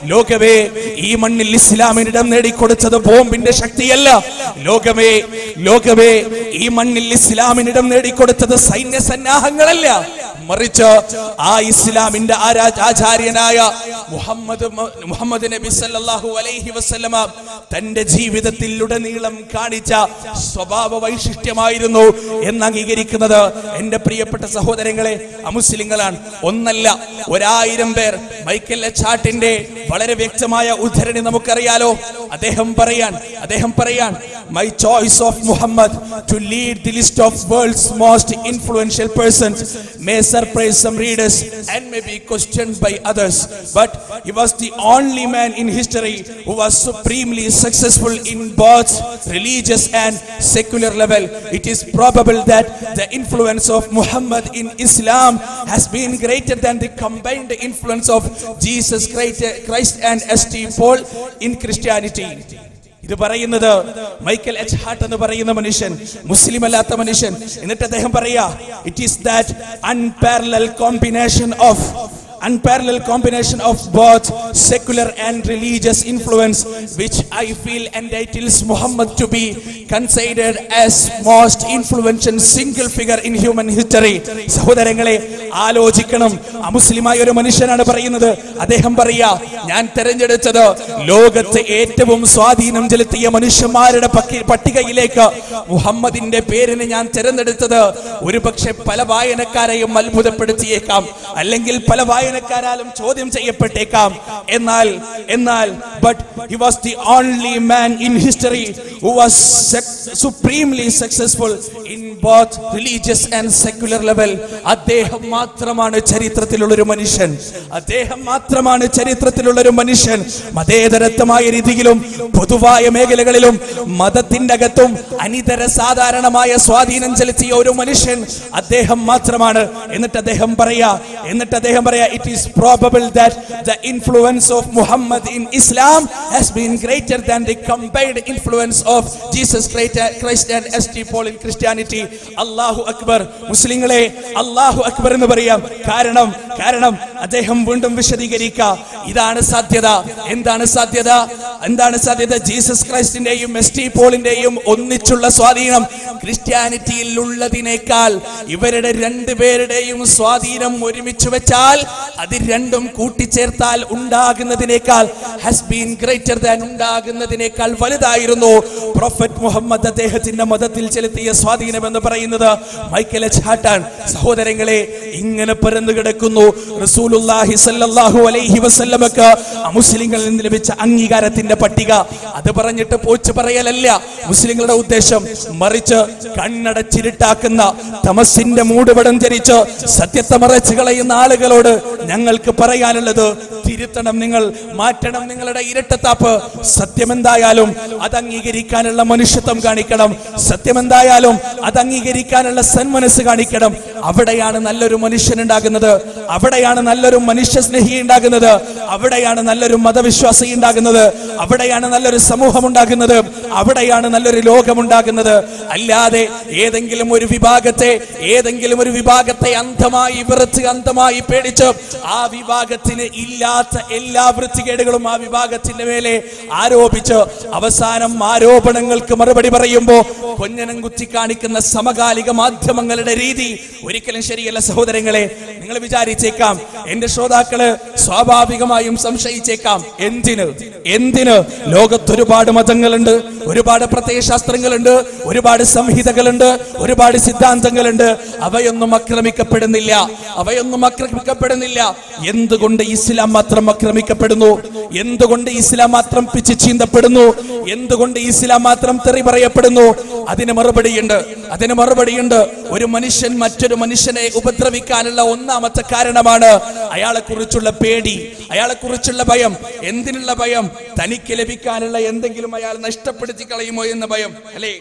ലോകമേ ഈ മണ്ണിൽ ഇസ്ലാമിന് ഇടം നേടിക്കൊടുത്തത് ബോംബിന്റെ ശക്തിയല്ല ലോകമേ ലോകമേ ഈ മണ്ണിൽ ഇസ്ലാമിന് ഇടം നേടിക്കൊടുത്തത് സൈന്യ സന്നാഹങ്ങളല്ല മറിച്ച് ആ ഇസ്ലാമിന്റെ ആരാ- ആചാര്യനായ മുഹമ്മദ് മ- മുഹമ്മദ് നബി സല്ലല്ലാഹു അലൈഹി വസല്ലമ തന്റെ ജീവിതത്തിൽ ഉടനീളം കാണിച്ച സ്വഭാവ വൈശിഷ്ട്യമായിരുന്നു എന്ന് അംഗീകരിക്കുന്നത് എന്റെ പ്രിയപ്പെട്ട സഹോദരങ്ങളെ അമുസ്ലിങ്ങളാണ് ഒന്നല്ല ഒരായിരം പേർ മൈക്കൽ ചാട്ടിന്റെ വളരെ വ്യക്തമായ ഉദ്ധരണി നമുക്കറിയാലോ അദ്ദേഹം പറയാൻ അദ്ദേഹം പറയാൻ my choice of Muhammad to lead the list of world's most influential persons may surprise some readers and may be questioned by others but he was the only man in history who was supremely successful in both religious and secular level it is probable that the influence of muhammad in islam has been greater than the combined influence of jesus Christ Christ and st paul in christianity ഇത് പറയുന്നത് Michael H heart എന്ന് പറയുന്ന മനുഷ്യൻ മുസ്ലിം അല്ലാത്ത മനുഷ്യൻ എന്നിട്ട് അദ്ദേഹം പറയാ it is that unparallel combination of unparalleled combination of both secular and religious influence which i feel entitles muhammad to be considered as most influential single figure in human history സഹോദരങ്ങളെ ആലോചിക്കണം അമുസ്ലിമായ ഒരു മനുഷ്യനാണ് പറയുന്നത് അദ്ദേഹം പറയാ ഞാൻ തെരഞ്ഞെടുത്തത് ലോകത്ത് ഏറ്റവും സ്വാധീനം ചെലുത്തിയ മനുഷ്യന്മാരുടെ പക്കി- പട്ടികയിലേക്ക് മുഹമ്മദിന്റെ പേരിന് ഞാൻ തിരഞ്ഞെടുത്തത് ഒരുപക്ഷെ പല വായനക്കാരെയും അത്ഭുതപ്പെടുത്തിയേക്കാം അല്ലെങ്കിൽ പല വായനക്കാരാലും ചോദ്യം ചെയ്യപ്പെട്ടേക്കാം എന്നാൽ എന്നാൽ but he was the only man in history who was supremely successful in both religious and secular level അദ്ദേഹം മാത്രമാണ് ചരിത്രത്തിലുള്ള ഒരു മനുഷ്യൻ അദ്ദേഹം മാത്രമാണ് ചരിത്രത്തിലുള്ള ഒരു മനുഷ്യൻ മതേതരത്വമായ രീതിയിലും പൊതുവായ മേഖലകളിലും മതത്തിന്റെ അകത്തും അനിതര സാധാരണമായ സ്വാധീനം ചെലുത്തിയ ഒരു മനുഷ്യൻ അദ്ദേഹം മാത്രമാണ് എന്നിട്ട് അദ്ദേഹം പറയാ എന്നിട്ട് അദ്ദേഹം പറയാ it is probable that the influence of Muhammad in Islam has been greater than the combined influence of Jesus Christ and S T Paul in Christianity അല്ലാഹു അക്ബർ മുസ്ലിങ്ങളെ അല്ലാഹു അക്ബർ എന്ന് പറയാം കാരണം കാരണം അദ്ദേഹം വീണ്ടും വിശദീകരിക്ക ഇതാണ് സാധ്യത എന്താണ് സാധ്യത എന്താണ് സാധ്യത ജീസസ് ക്രൈസ്റ്റിന്റെയും എസ് ടി പോളിന്റെയും ഒന്നിച്ചുള്ള സ്വാധീനം ക്രിസ്ത്യാനിറ്റിയിൽ ഉള്ളതിനേക്കാൾ ഇവരുടെ രണ്ടുപേരുടെയും സ്വാധീനം ഒരുമിച്ച് വെച്ചാൽ അത് രണ്ടും കൂട്ടിച്ചേർത്താൽ ഉണ്ടാകുന്നതിനേക്കാൾ ഹാസ് ബീൻ ഗ്രേറ്റർ ദാൻ ഉണ്ടാകുന്നതിനേക്കാൾ വലുതായിരുന്നു പ്രൊഫറ്റ് മുഹമ്മദ് അദ്ദേഹത്തിന്റെ മതത്തിൽ ചെലുത്തിയ സ്വാധീനം എന്ന് പറയുന്നത് മൈക്കൽ എച്ച് ഹാട്ടാൻ സഹോദരങ്ങളെ ഇങ്ങനെ പരന്നു കിടക്കുന്നു റസൂലുള്ളാഹി സല്ലല്ലാഹു അലൈഹി വസല്ലമക്ക് മുസ്ലിങ്ങളിൽ നിന്ന് ലഭിച്ച അംഗീകാരത്തിന്റെ പട്ടിക അത് പറഞ്ഞിട്ട് പോച്ച് പറയലല്ല മുസ്ലിങ്ങളുടെ ഉദ്ദേശം മറിച്ച് കണ്ണടച്ചിരുട്ടാക്കുന്ന തമസിന്റെ മൂടുപടം ധരിച്ച് സത്യത്തെ മറച്ചു കളയുന്ന ആളുകളോട് ഞങ്ങൾക്ക് പറയാനുള്ളത് തിരുത്തണം നിങ്ങൾ മാറ്റണം നിങ്ങളുടെ ഇരട്ടത്താപ്പ് സത്യമെന്തായാലും അത് അംഗീകരിക്കാനുള്ള മനുഷ്യത്വം കാണിക്കണം സത്യമെന്തായാലും അത് അംഗീകരിക്കാനുള്ള സന്മനസ് കാണിക്കണം അവിടെയാണ് നല്ലൊരു മനുഷ്യൻ ഉണ്ടാകുന്നത് അവിടെയാണ് നല്ലൊരു മനുഷ്യ സ്നേഹി ഉണ്ടാകുന്നത് അവിടെയാണ് നല്ലൊരു മതവിശ്വാസി ഉണ്ടാകുന്നത് അവിടെയാണ് നല്ലൊരു സമൂഹം ഉണ്ടാകുന്നത് അവിടെയാണ് നല്ലൊരു ലോകം ഉണ്ടാകുന്നത് അല്ലാതെ ഏതെങ്കിലും ഒരു വിഭാഗത്തെ ഏതെങ്കിലും ഒരു വിഭാഗത്തെ അന്ധമായി വെറുത്ത് അന്ധമായി പേടിച്ച് ആ വിഭാഗത്തിന് ഇല്ലാത്ത എല്ലാ വൃത്തികേടുകളും ആ വിഭാഗത്തിന്റെ മേലെ ആരോപിച്ച് അവസാനം ആരോപണങ്ങൾക്ക് മറുപടി പറയുമ്പോ കൊഞ്ഞനം കുത്തി കാണിക്കുന്ന സമകാലിക മാധ്യമങ്ങളുടെ രീതി ഒരിക്കലും ശരിയല്ല സഹോദരങ്ങളെ നിങ്ങൾ വിചാരിച്ചേക്കാം എന്റെ ശ്രോതാക്കള് സ്വാഭാവികമായും സംശയിച്ചേക്കാം എന്തിന് എന്തിന് ലോകത്ത് ഒരുപാട് മതങ്ങളുണ്ട് ഒരുപാട് പ്രത്യയശാസ്ത്രങ്ങളുണ്ട് ഒരുപാട് സംഹിതകളുണ്ട് ഒരുപാട് സിദ്ധാന്തങ്ങളുണ്ട് അവയൊന്നും ആക്രമിക്കപ്പെടുന്നില്ല അവയൊന്നും ആക്രമിക്കപ്പെടുന്നില്ല എന്തുകൊണ്ട് ഇസ്ലാം മാത്രം ആക്രമിക്കപ്പെടുന്നു എന്തുകൊണ്ട് ഇസ്ലാം മാത്രം പിച്ച് ചീന്തപ്പെടുന്നു എന്തുകൊണ്ട് ഇസ്ലാം മാത്രം തെറി പറയപ്പെടുന്നു അതിന് മറുപടിയുണ്ട് അതിന് മറുപടിയുണ്ട് ഒരു മനുഷ്യൻ മറ്റൊരു മനുഷ്യനെ ഉപദ്രവിക്കാനുള്ള ഒന്നാമത്തെ കാരണമാണ് അയാളെ കുറിച്ചുള്ള പേടി അയാളെ കുറിച്ചുള്ള ഭയം എന്തിനുള്ള ഭയം തനിക്ക് ലഭിക്കാനുള്ള എന്തെങ്കിലും അയാൾ നഷ്ടപ്പെടുത്തി കളയുമോ എന്ന ഭയം അല്ലേ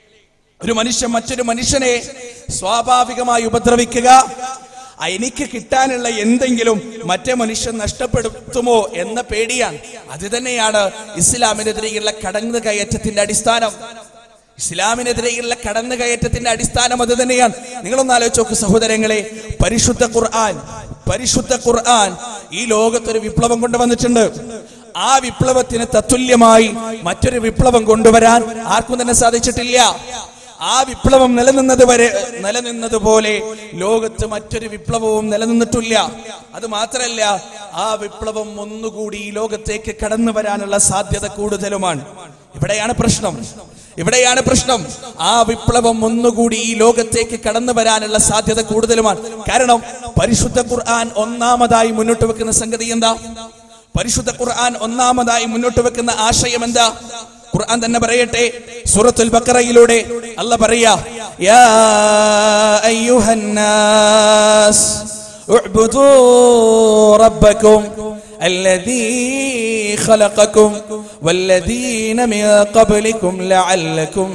ഒരു മനുഷ്യൻ മറ്റൊരു മനുഷ്യനെ സ്വാഭാവികമായി ഉപദ്രവിക്കുക ആ എനിക്ക് കിട്ടാനുള്ള എന്തെങ്കിലും മറ്റേ മനുഷ്യൻ നഷ്ടപ്പെടുത്തുമോ എന്ന പേടിയാണ് അത് തന്നെയാണ് ഇസ്ലാമിനെതിരെയുള്ള കടന്നു കയറ്റത്തിന്റെ അടിസ്ഥാനം ഇസ്ലാമിനെതിരെയുള്ള കടന്നു കയറ്റത്തിന്റെ അടിസ്ഥാനം അത് തന്നെയാണ് നിങ്ങളൊന്ന് ആലോചിച്ച് നോക്ക് സഹോദരങ്ങളെ പരിശുദ്ധ ഖുർആൻ പരിശുദ്ധ ഖുർആൻ ഈ ലോകത്തൊരു വിപ്ലവം കൊണ്ടുവന്നിട്ടുണ്ട് ആ വിപ്ലവത്തിന് തത്തുല്യമായി മറ്റൊരു വിപ്ലവം കൊണ്ടുവരാൻ ആർക്കും തന്നെ സാധിച്ചിട്ടില്ല ആ വിപ്ലവം നിലനിന്നത് വരെ നിലനിന്നതുപോലെ ലോകത്ത് മറ്റൊരു വിപ്ലവവും നിലനിന്നിട്ടില്ല അത് മാത്രല്ല ആ വിപ്ലവം ഒന്നുകൂടി ഈ ലോകത്തേക്ക് കടന്നു വരാനുള്ള സാധ്യത കൂടുതലുമാണ് ഇവിടെയാണ് പ്രശ്നം ഇവിടെയാണ് പ്രശ്നം ആ വിപ്ലവം ഒന്നുകൂടി ഈ ലോകത്തേക്ക് കടന്നു വരാനുള്ള സാധ്യത കൂടുതലുമാണ് കാരണം പരിശുദ്ധ ഖുർആൻ ഒന്നാമതായി മുന്നോട്ട് വെക്കുന്ന സംഗതി എന്താ പരിശുദ്ധ ഖുർആൻ ഒന്നാമതായി മുന്നോട്ട് വെക്കുന്ന ആശയം എന്താ ഖുർആൻ തന്നെ പറയട്ടെ സൂറത്തുൽ ബക്കറയിലൂടെ അല്ല പറയാ യാ അയ്യുഹന്നാസ് ഉഅ്ബുദൂ റബ്ബക്കും الذي خلقكم والذين من قبلكم لعلكم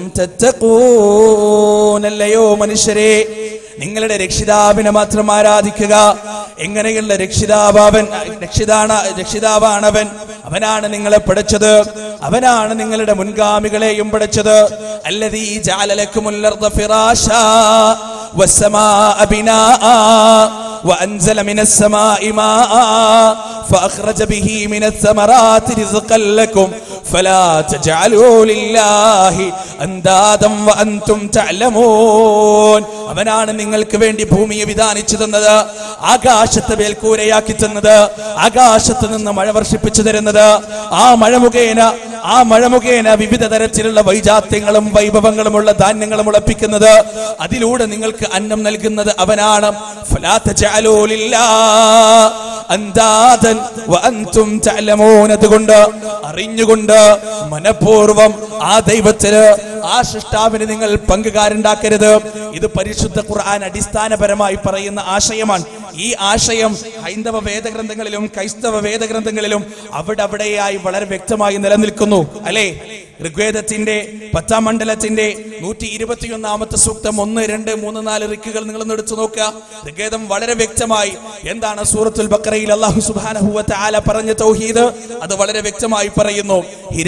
تتقون അല്ലയോ മനുഷ്യരെ നിങ്ങളുടെ രക്ഷിതാവിനെ മാത്രം ആരാധിക്കുക എങ്ങനെയുള്ള രക്ഷിതാവൻ രക്ഷിതാണ് രക്ഷിതാവാണവൻ അവനാണ് നിങ്ങളെ പഠിച്ചത് അവനാണ് നിങ്ങളുടെ മുൻഗാമികളെയും പഠിച്ചത് അല്ലതീ ജാലലക്കുമുല്ലർദ ഫിറാശാ والسماء بناء وأنزل من السماء ماء فأخرج به من الثمرات رزقا لكم فلا تجعلوا لله أندادا وأنتم تعلمون അവനാണ് നിങ്ങൾക്ക് വേണ്ടി ഭൂമിയെ വിധാനിച്ചു തന്നത് ആകാശത്തെ മേൽക്കൂരയാക്കി തന്നത് ആകാശത്ത് നിന്ന് മഴ വർഷിപ്പിച്ചു തരുന്നത് ആ മഴ മുഖേന ആ മഴ മുഖേന വിവിധ തരത്തിലുള്ള വൈജാത്യങ്ങളും വൈഭവങ്ങളുമുള്ള ധാന്യങ്ങൾ മുളപ്പിക്കുന്നത് അതിലൂടെ നിങ്ങൾക്ക് അന്നം നൽകുന്നത് അവനാണ് ഫലാ തജഅലൂ ലില്ലാഹ് അന്താദൻ വഅൻതും തഅലമൂൻ അതുകൊണ്ട് അറിഞ്ഞുകൊണ്ട് മനഃപൂർവം ആ ദൈവത്തിന് ആ സൃഷ്ടാവിന് നിങ്ങൾ പങ്കുകാരുണ്ടാക്കരുത് ഇത് പരിശുദ്ധ ഖുർആൻ അടിസ്ഥാനപരമായി പറയുന്ന ആശയമാണ് ഈ ആശയം ഹൈന്ദവ വേദഗ്രന്ഥങ്ങളിലും ക്രൈസ്തവ വേദഗ്രന്ഥങ്ങളിലും അവിടെ അവിടെയായി വളരെ വ്യക്തമായി നിലനിൽക്കുന്നു അല്ലേ ഋഗ്വേദത്തിന്റെ പത്താം മണ്ഡലത്തിന്റെ നൂറ്റി ഇരുപത്തിയൊന്നാമത്തെ സൂക്തം ഒന്ന് രണ്ട് മൂന്ന് നാല് റിക്കുകൾ നിങ്ങൾ ഒന്ന് എടുത്തു നോക്കുക ഋഗ്വേദം വളരെ വ്യക്തമായി എന്താണ് സൂറത്തുൽ ബക്കറയിൽ അള്ളാഹു സുബാനഹുവത്തെ ആല പറഞ്ഞ തൗഹീദ് അത് വളരെ വ്യക്തമായി പറയുന്നു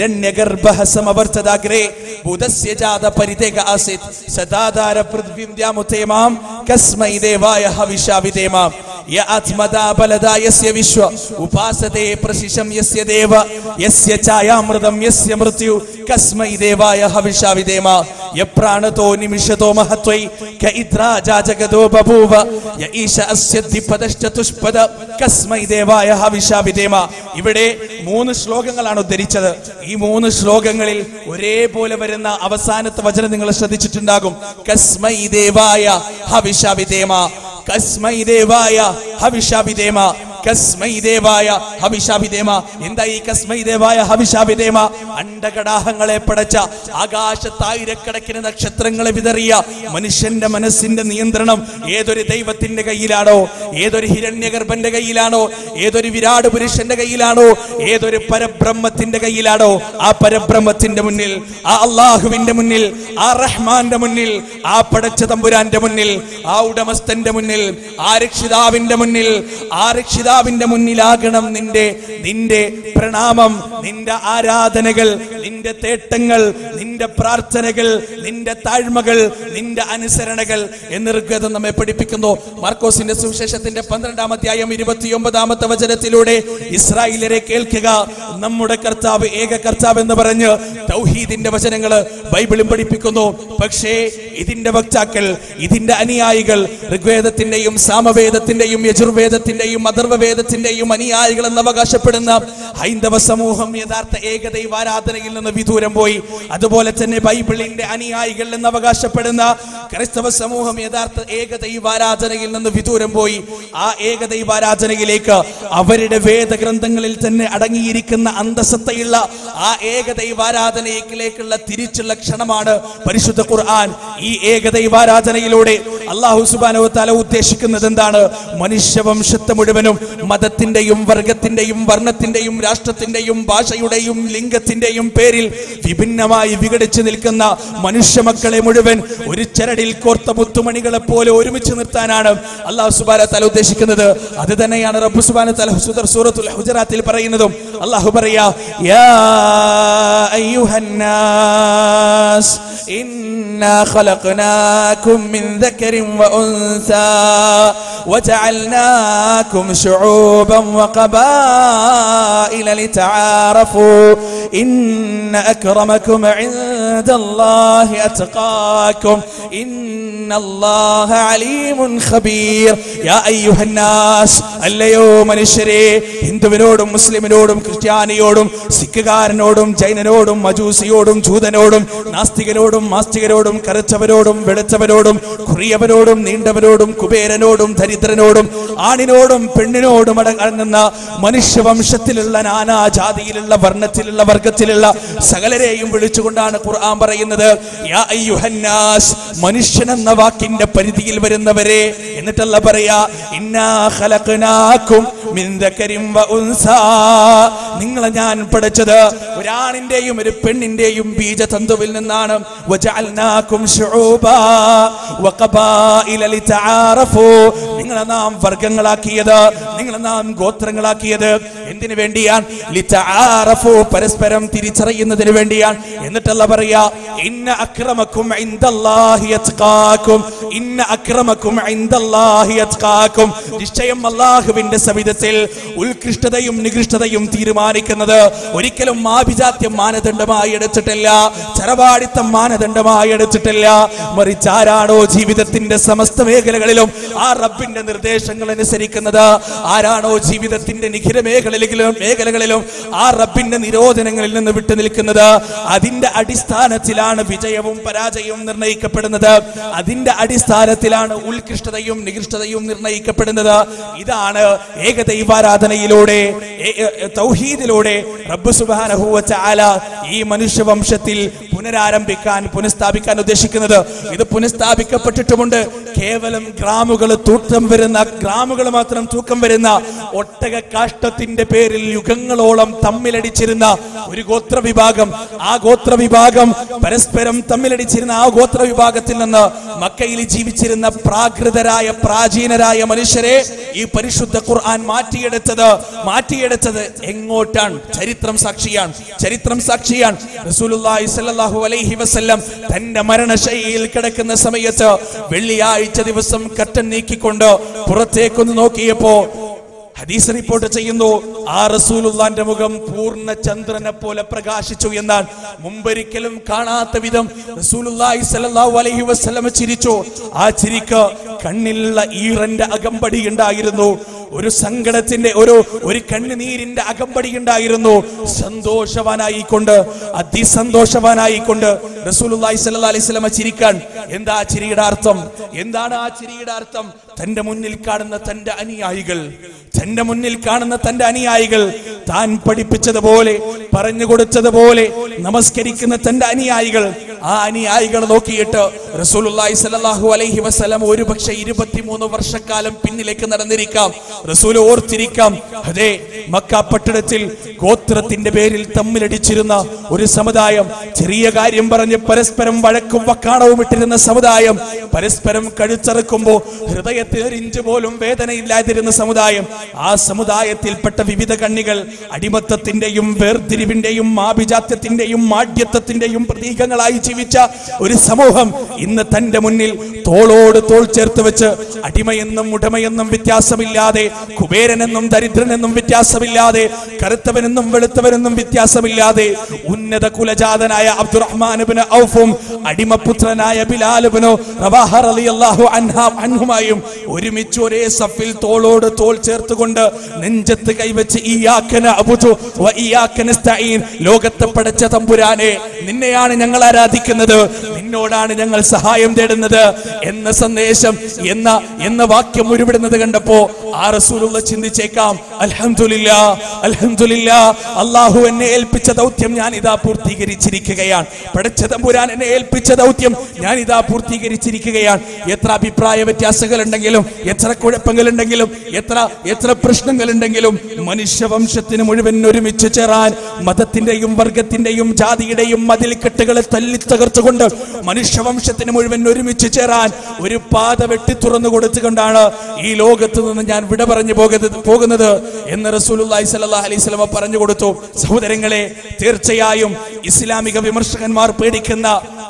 ഹിരണ്യഗർഭഹസമവർത്തദാഗ്രേ ബുധസ്യ ജാത പരിതേക ആസിത് സദാധാര പൃഥ്വിദ്യാമുത്തേമാം കസ്മൈ ദേവായ ഹവിഷാവിദേമാം യ ആത്മദാ ബലദാ യസ്യ വിശ്വ ഉപാസതേ പ്രശിഷം യസ്യ ദേവ യസ്യ ഛായാമൃതം യസ്യ മൃത്യു കസ്മൈ ദേവായ ഹവിഷാവിദേമ യപ്രാണതോ നിമിഷതോ മഹത്വൈ ക ഇദ്രാജാ ജഗതോ ബഭൂവ യ ഈശ അസ്യ ദിപദശ്ചതുഷ്പദ കസ്മൈ ദേവായ ഹവിഷാവിദേമ ഇവിടെ മൂന്ന് ശ്ലോകങ്ങളാണ് ഉദ്ധരിച്ചത് ഈ മൂന്ന് ശ്ലോകങ്ങളിൽ ഒരേപോലെ വരുന്ന അവസാനത്തെ വചനം നിങ്ങൾ ശ്രദ്ധിച്ചിട്ടുണ്ടാകും കസ്മൈ ദേവായ ഹവിഷാവിദേമ കസ്മൈ ദേവായ ഹവിഷാവിദേമ കസ്മൈ ദേവായ ഹവിഷാഭിദേമ എന്താ ഈ കസ്മൈ ദേവായ ഹവിഷാഭിദേമ അണ്ടകടാഹങ്ങളെ പടച്ച ആകാശത്തായിരക്കണക്കിന് നക്ഷത്രങ്ങളെ വിതറിയ മനുഷ്യന്റെ മനസ്സിന്റെ നിയന്ത്രണം ഏതൊരു ദൈവത്തിന്റെ കയ്യിലാണോ ഏതൊരു ഹിരണ്യഗർഭന്റെ കയ്യിലാണോ ഏതൊരു വിരാട് പുരുഷന്റെ കയ്യിലാണോ ഏതൊരു പരബ്രഹ്മത്തിന്റെ കയ്യിലാണോ ആ പരബ്രഹ്മത്തിന്റെ മുന്നിൽ ആ അള്ളാഹുവിന്റെ മുന്നിൽ ആ റഹ്മാന്റെ മുന്നിൽ ആ പടച്ച തമ്പുരാന്റെ മുന്നിൽ ആ ഉടമസ്ഥന്റെ മുന്നിൽ ആ രക്ഷിതാവിന്റെ മുന്നിൽ ആ രക്ഷിതാവിന്റെ മുന്നിലാകണം നിന്റെ നിന്റെ പ്രണാമം നിന്റെ ആരാധനകൾ നിന്റെ തേട്ടങ്ങൾ നിന്റെ പ്രാർത്ഥനകൾ നിന്റെ താഴ്മകൾ നിന്റെ അനുസരണകൾ എന്ന് ഋഗ്വേദം നമ്മെ പഠിപ്പിക്കുന്നു മാർക്കോസിന്റെ സുവിശേഷത്തിന്റെ പന്ത്രണ്ടാം അധ്യായം ഇരുപത്തിയൊമ്പതാമത്തെ വചനത്തിലൂടെ ഇസ്രായേലരെ കേൾക്കുക നമ്മുടെ കർത്താവ് ഏക കർത്താവ് എന്ന് പറഞ്ഞ് തൗഹീദിന്റെ വചനങ്ങള് ബൈബിളും പഠിപ്പിക്കുന്നു പക്ഷേ ഇതിന്റെ വക്താക്കൾ ഇതിന്റെ അനുയായികൾ ഋഗ്വേദത്തിന്റെയും സാമവേദത്തിന്റെയും യജുർവേദത്തിന്റെയും അഥർവവേദത്തിന്റെയും അനുയായികൾ എന്ന് അവകാശപ്പെടുന്ന ഹൈന്ദവ സമൂഹം യഥാർത്ഥ ഏകദൈവാരാധനയിൽ നിന്ന് വിദൂരം പോയി അതുപോലെ തന്നെ ബൈബിളിന്റെ അനുയായികൾ എന്ന് അവകാശപ്പെടുന്ന ക്രൈസ്തവ സമൂഹം യഥാർത്ഥ ഏകദൈവാരാധനയിൽ നിന്ന് വിദൂരം പോയി ആ ഏകദൈവാരാധനയിലേക്ക് അവരുടെ വേദഗ്രന്ഥങ്ങളിൽ തന്നെ അടങ്ങിയിരിക്കുന്ന അന്തസത്തയുള്ള ആ ഏകദൈവാരാധനയിലേക്കുള്ള തിരിച്ചുള്ള ക്ഷണമാണ് പരിശുദ്ധ ഖുർആൻ ഈ ഏകദൈവാരാധനയിലൂടെ അള്ളാഹു സുബാനോ തല ഉദ്ദേശിക്കുന്നത് എന്താണ് മനുഷ്യവംശത്തെ മുഴുവനും മതത്തിന്റെയും വർഗത്തിന്റെയും വർണ്ണത്തിന്റെയും രാഷ്ട്രത്തിന്റെയും ഭാഷയുടെയും ലിംഗത്തിന്റെയും പേരിൽ വിഭിന്നമായി വിഘടിച്ചു നിൽക്കുന്ന മനുഷ്യമക്കളെ മുഴുവൻ ഒരു ചരടിൽ കോർത്ത മുത്തുമണികളെ പോലെ ഒരുമിച്ച് നിർത്താനാണ് അള്ളാഹു സുബാന തല ഉദ്ദേശിക്കുന്നത് അത് തന്നെയാണ് റബ്ബു സുബാന തല സുദർ സൂറത്തുൽ ഹുജറാത്തിൽ പറയുന്നതും അള്ളാഹു പറയാ യാ അയ്യുഹന്നാസ് ഇന്നാ ഖലഖനാകും മിൻ ذكر وأنثى وجعلناكم شعوبا وقبائل لتعارفوا إن أكرمكم عند الله أتقاكم إن الله عليم خبير يا أيها الناس അല്ലയോ മനുഷ്യരെ ഹിന്ദുവിനോടും മുസ്ലിമിനോടും ക്രിസ്ത്യാനിയോടും സിഖുകാരനോടും ജൈനനോടും മജൂസിയോടും ജൂതനോടും നാസ്തികനോടും മാസ്തികരോടും കറുത്തവരോടും വെളുത്തവരോടും കുറിയവരോടും നീണ്ടവരോടും കുബേരനോടും ദരിദ്രനോടും ആണിനോടും പെണ്ണിനോടും അടങ്ങുന്ന മനുഷ്യവംശത്തിലുള്ള നാനാജാതിയിലുള്ള വർണ്ണത്തിലുള്ള വർഗത്തിലുള്ള സകലരെയും വിളിച്ചുകൊണ്ടാണ് ഖുർആൻ പറയുന്നത് യാ അയ്യുഹന്നാസ് മനുഷ്യൻ എന്ന വാക്കിന്റെ പരിധിയിൽ വരുന്നവരെ എന്നിട്ടല്ല പറയാ ഇന്നാ ഖലഖനാക്കും മിൻ ദക്കരിൻ വ ഉൻസാ നിങ്ങളെ ഞാൻ പഠിച്ചത് ഒരാണിന്റെയും ഒരു പെണ്ണിന്റെയും ബീജതന്തുവിൽ നിന്നാണ് വജഅൽനാക്കും ശുഊബാ വഖബായില ലിതആറഫു നിങ്ങളെ നാം വർഗങ്ങളാക്കിയത് നിങ്ങളെ നാം ഗോത്രങ്ങളാക്കിയത് എന്തിനു വേണ്ടിയാണ് ലിതആറഫു പരസ്പരം തിരിച്ചറിയുന്നതിന് വേണ്ടിയാണ് എന്നിട്ടല്ല പറയാ ഇന്ന അക്രമക്കും ഇൻദല്ലാഹി അത്ഖാക്കും ഇന്ന അക്രമക്കും ഇൻദല്ലാഹി അത്ഖാക്കും നിശ്ചയം അല്ലാഹുവിന്റെ സവിധത്തിൽ ഉത്കൃഷ്ടതയും നികൃഷ്ടതയും തീരുമാനിക്കുന്നത് ഒരിക്കലും ആഭിജാത്യം മാനദണ്ഡമായി എടുത്തിട്ടില്ല ചരവാടിത്തം മാനദണ്ഡമായി എടുത്തിട്ടില്ല മറിച്ച് ആരാണോ ജീവിതത്തിന്റെ സമസ്ത മേഖലകളിലും ആ റബ്ബിന്റെ നിർദ്ദേശങ്ങൾ അനുസരിക്കുന്നത് ആരാണോ ജീവിതത്തിന്റെ നിഖിര മേഖലകളിലും മേഖലകളിലും ആ റബ്ബിന്റെ നിരോധനങ്ങളിൽ നിന്ന് വിട്ടു നിൽക്കുന്നത് അതിന്റെ അടിസ്ഥാനത്തിലാണ് വിജയവും പരാജയവും നിർണ്ണയിക്കപ്പെടുന്നത് അതിന്റെ അടിസ്ഥാനത്തിലാണ് ഉത്കൃഷ്ടതയും നികൃഷ്ടതയും നിർണ്ണയിക്കപ്പെടുന്നത് ഇതാണ് ഏകദൈവാരാധനയിലൂടെ ഏ- ഏ- തൗഹീദിലൂടെ റബ്ബ് സുബ്ഹാനഹു വ തആല ഈ മനുഷ്യവംശത്തിൽ പുനരാരംഭിക്കാൻ പുനഃസ്ഥാപിക്കാൻ ഉദ്ദേശിക്കുന്നത് ഇത് പുനഃസ്ഥാപിക്കപ്പെട്ടിട്ടുമുണ്ട് കേവലം ഗ്രാമുകൾ തൂക്കം വരുന്ന ഗ്രാമുകൾ മാത്രം തൂക്കം വരുന്ന ഒട്ടക കാഷ്ടത്തിന്റെ പേരിൽ യുഗങ്ങളോളം തമ്മിലടിച്ചിരുന്ന ഒരു ഗോത്ര വിഭാഗം ആ ഗോത്ര വിഭാഗം പരസ്പരം തമ്മിലടിച്ചിരുന്ന ആ ഗോത്ര വിഭാഗത്തിൽ നിന്ന് മക്കയിൽ ജീവിച്ചിരുന്ന പ്രാകൃതരായ പ്രാചീനരായ മനുഷ്യരെ ഈ പരിശുദ്ധ ഖുർആൻ മാറ്റിയെടുത്തത് മാറ്റിയെടുത്തത് എങ്ങോട്ടാണ് ചരിത്രം സാക്ഷിയാണ് ചരിത്രം സാക്ഷിയാണ് റസൂലുള്ളാഹി സ്വല്ലല്ലാഹു അലൈഹി വസല്ലം തന്റെ മരണശൈലിയിൽ കിടക്കുന്ന സമയത്ത് വെള്ളിയാഴ്ച ദിവസം കട്ടൻ നീക്കിക്കൊണ്ട് പുറത്തേക്കൊന്ന് നോക്കിയപ്പോ ഹദീസ് റിപ്പോർട്ട് ചെയ്യുന്നു ആ റസൂലുള്ളാന്റെ മുഖം പൂർണ്ണ ചന്ദ്രനെ പോലെ പ്രകാശിച്ചു എന്നാൽ മുമ്പൊരിക്കലും കാണാത്ത വിധം റസൂലുള്ളാഹി സ്വല്ലല്ലാഹു അലൈഹി വസല്ലം ചിരിച്ചു ആ ചിരിക്ക് കണ്ണിലുള്ള ഈറന്റെ അകമ്പടി ഉണ്ടായിരുന്നു ഒരു സങ്കടത്തിന്റെ ഒരു ഒരു കണ്ണുനീരിന്റെ അകമ്പടി ഉണ്ടായിരുന്നു സന്തോഷവാനായിക്കൊണ്ട് അതിസന്തോഷവാനായിക്കൊണ്ട് റസൂലുള്ളാഹി സ്വല്ലല്ലാഹു അലൈഹി വസല്ലം ചിരിക്കാൻ എന്താ ആ ചിരിയുടെ അർത്ഥം എന്താണ് ആ ചിരിയുടെ അർത്ഥം തന്റെ മുന്നിൽ കാണുന്ന തന്റെ അനുയായികൾ തന്റെ മുന്നിൽ കാണുന്ന തന്റെ അനുയായികൾ താൻ പഠിപ്പിച്ചതുപോലെ പറഞ്ഞു കൊടുത്തതുപോലെ നമസ്കരിക്കുന്ന തന്റെ അനുയായികൾ ആ അനുയായികൾ നോക്കിയിട്ട് റസൂലുള്ളാഹി സ്വല്ലല്ലാഹു അലൈഹി വസല്ലം ഒരു പക്ഷേ ഇരുപത്തിമൂന്ന് വർഷക്കാലം പിന്നിലേക്ക് നടന്നിരിക്കാം റസൂൽ ഓർത്തിരിക്കാം അതെ മക്ക പട്ടണത്തിൽ ഗോത്രത്തിന്റെ പേരിൽ തമ്മിലടിച്ചിരുന്ന ഒരു സമുദായം ചെറിയ കാര്യം പറഞ്ഞ് പരസ്പരം വഴക്കും വക്കാണവും ഇട്ടിരുന്ന സമുദായം പരസ്പരം കഴുച്ചറക്കുമ്പോ ഹൃദയത്തിൽ ഒരു ഇഞ്ച് പോലും വേദനയില്ലാതിരുന്ന സമുദായം ആ സമുദായത്തിൽപ്പെട്ട വിവിധ കണ്ണികൾ അടിമത്തത്തിന്റെയും വേർതിരിവിന്റെയും ആഭിജാത്യത്തിന്റെയും മാഢ്യത്വത്തിന്റെയും പ്രതീകങ്ങളായി ജീവിച്ച ഒരു സമൂഹം ഇന്ന് തന്റെ മുന്നിൽ തോളോട് തോൾ ചേർത്ത് വെച്ച് അടിമയെന്നും ഉടമയെന്നും വ്യത്യാസമില്ലാതെ കുബേരനെന്നും ദരിദ്രനെന്നും വ്യത്യാസമില്ലാതെ കറുത്തവനെന്നും വെളുത്തവനെന്നും വ്യത്യാസമില്ലാതെ ഉന്നത കുലജാതനായ അബ്ദുറഹ്മാനുബിന് ഔഫും അടിമപുത്രനായ ബിലാലുബിനോ റവാഹ റളിയല്ലാഹു അൻഹാ അൻഹുമായും ഒരുമിച്ച് ഒരേ സഫിൽ തോളോട് തോൾ ചേർത്തുകൊണ്ട് നെഞ്ചത്ത് കൈവച്ച് ഇയ്യാക്കന അബുദു വ ഇയ്യാക്ക നസ്തഈൻ ലോകത്തെ പടച്ച തമ്പുരാനെ നിന്നെയാണ് ഞങ്ങൾ ആരാധിക്കുന്നത് നിന്നോടാണ് ഞങ്ങൾ സഹായം തേടുന്നത് എന്ന സന്ദേശം എന്ന എന്ന വാക്യം ഉരുവിടുന്നത് കണ്ടപ്പോ ആ റസൂലുള്ള ചിന്തിച്ചേക്കാം അൽഹംദുലില്ലാ അൽഹംദുലില്ലാ അള്ളാഹു എന്നെ ഏൽപ്പിച്ച ദൗത്യം ഞാൻ ഇതാ പൂർത്തീകരിച്ചിരിക്കുകയാണ് പടച്ച തമ്പുരാൻ എന്നെ ഏൽപ്പിച്ച ദൗത്യം ഞാൻ ഇതാ പൂർത്തീകരിച്ചിരിക്കുകയാണ് എത്ര അഭിപ്രായ വ്യത്യാസങ്ങൾ ഉണ്ടെങ്കിലും എത്ര കുഴപ്പങ്ങൾ ഉണ്ടെങ്കിലും എത്ര എത്ര പ്രശ്നങ്ങൾ ഉണ്ടെങ്കിലും മനുഷ്യവംശത്തിന് മുഴുവൻ ഒരുമിച്ച് ചേരാൻ മതത്തിന്റെയും വർഗത്തിന്റെയും ജാതിയുടെയും മതിൽക്കെട്ടുകളെ തല്ലി തകർത്തുകൊണ്ട് മനുഷ്യവംശത്തിന് മുഴുവൻ ഒരുമിച്ച് ചേരാൻ ഒരു പാത വെട്ടി തുറന്നു കൊടുത്തുകൊണ്ടാണ് ഈ ലോകത്ത് നിന്ന് ഞാൻ വിട പറഞ്ഞു പോകുന്നത് പോകുന്നത് എന്ന് റസൂലുള്ളാഹി സ്വല്ലല്ലാഹു അലൈഹി വസല്ലമ പറഞ്ഞു കൊടുത്തു സഹോദരങ്ങളെ തീർച്ചയായും ഇസ്ലാമിക വിമർശകന്മാർ പേടിക്കുന്ന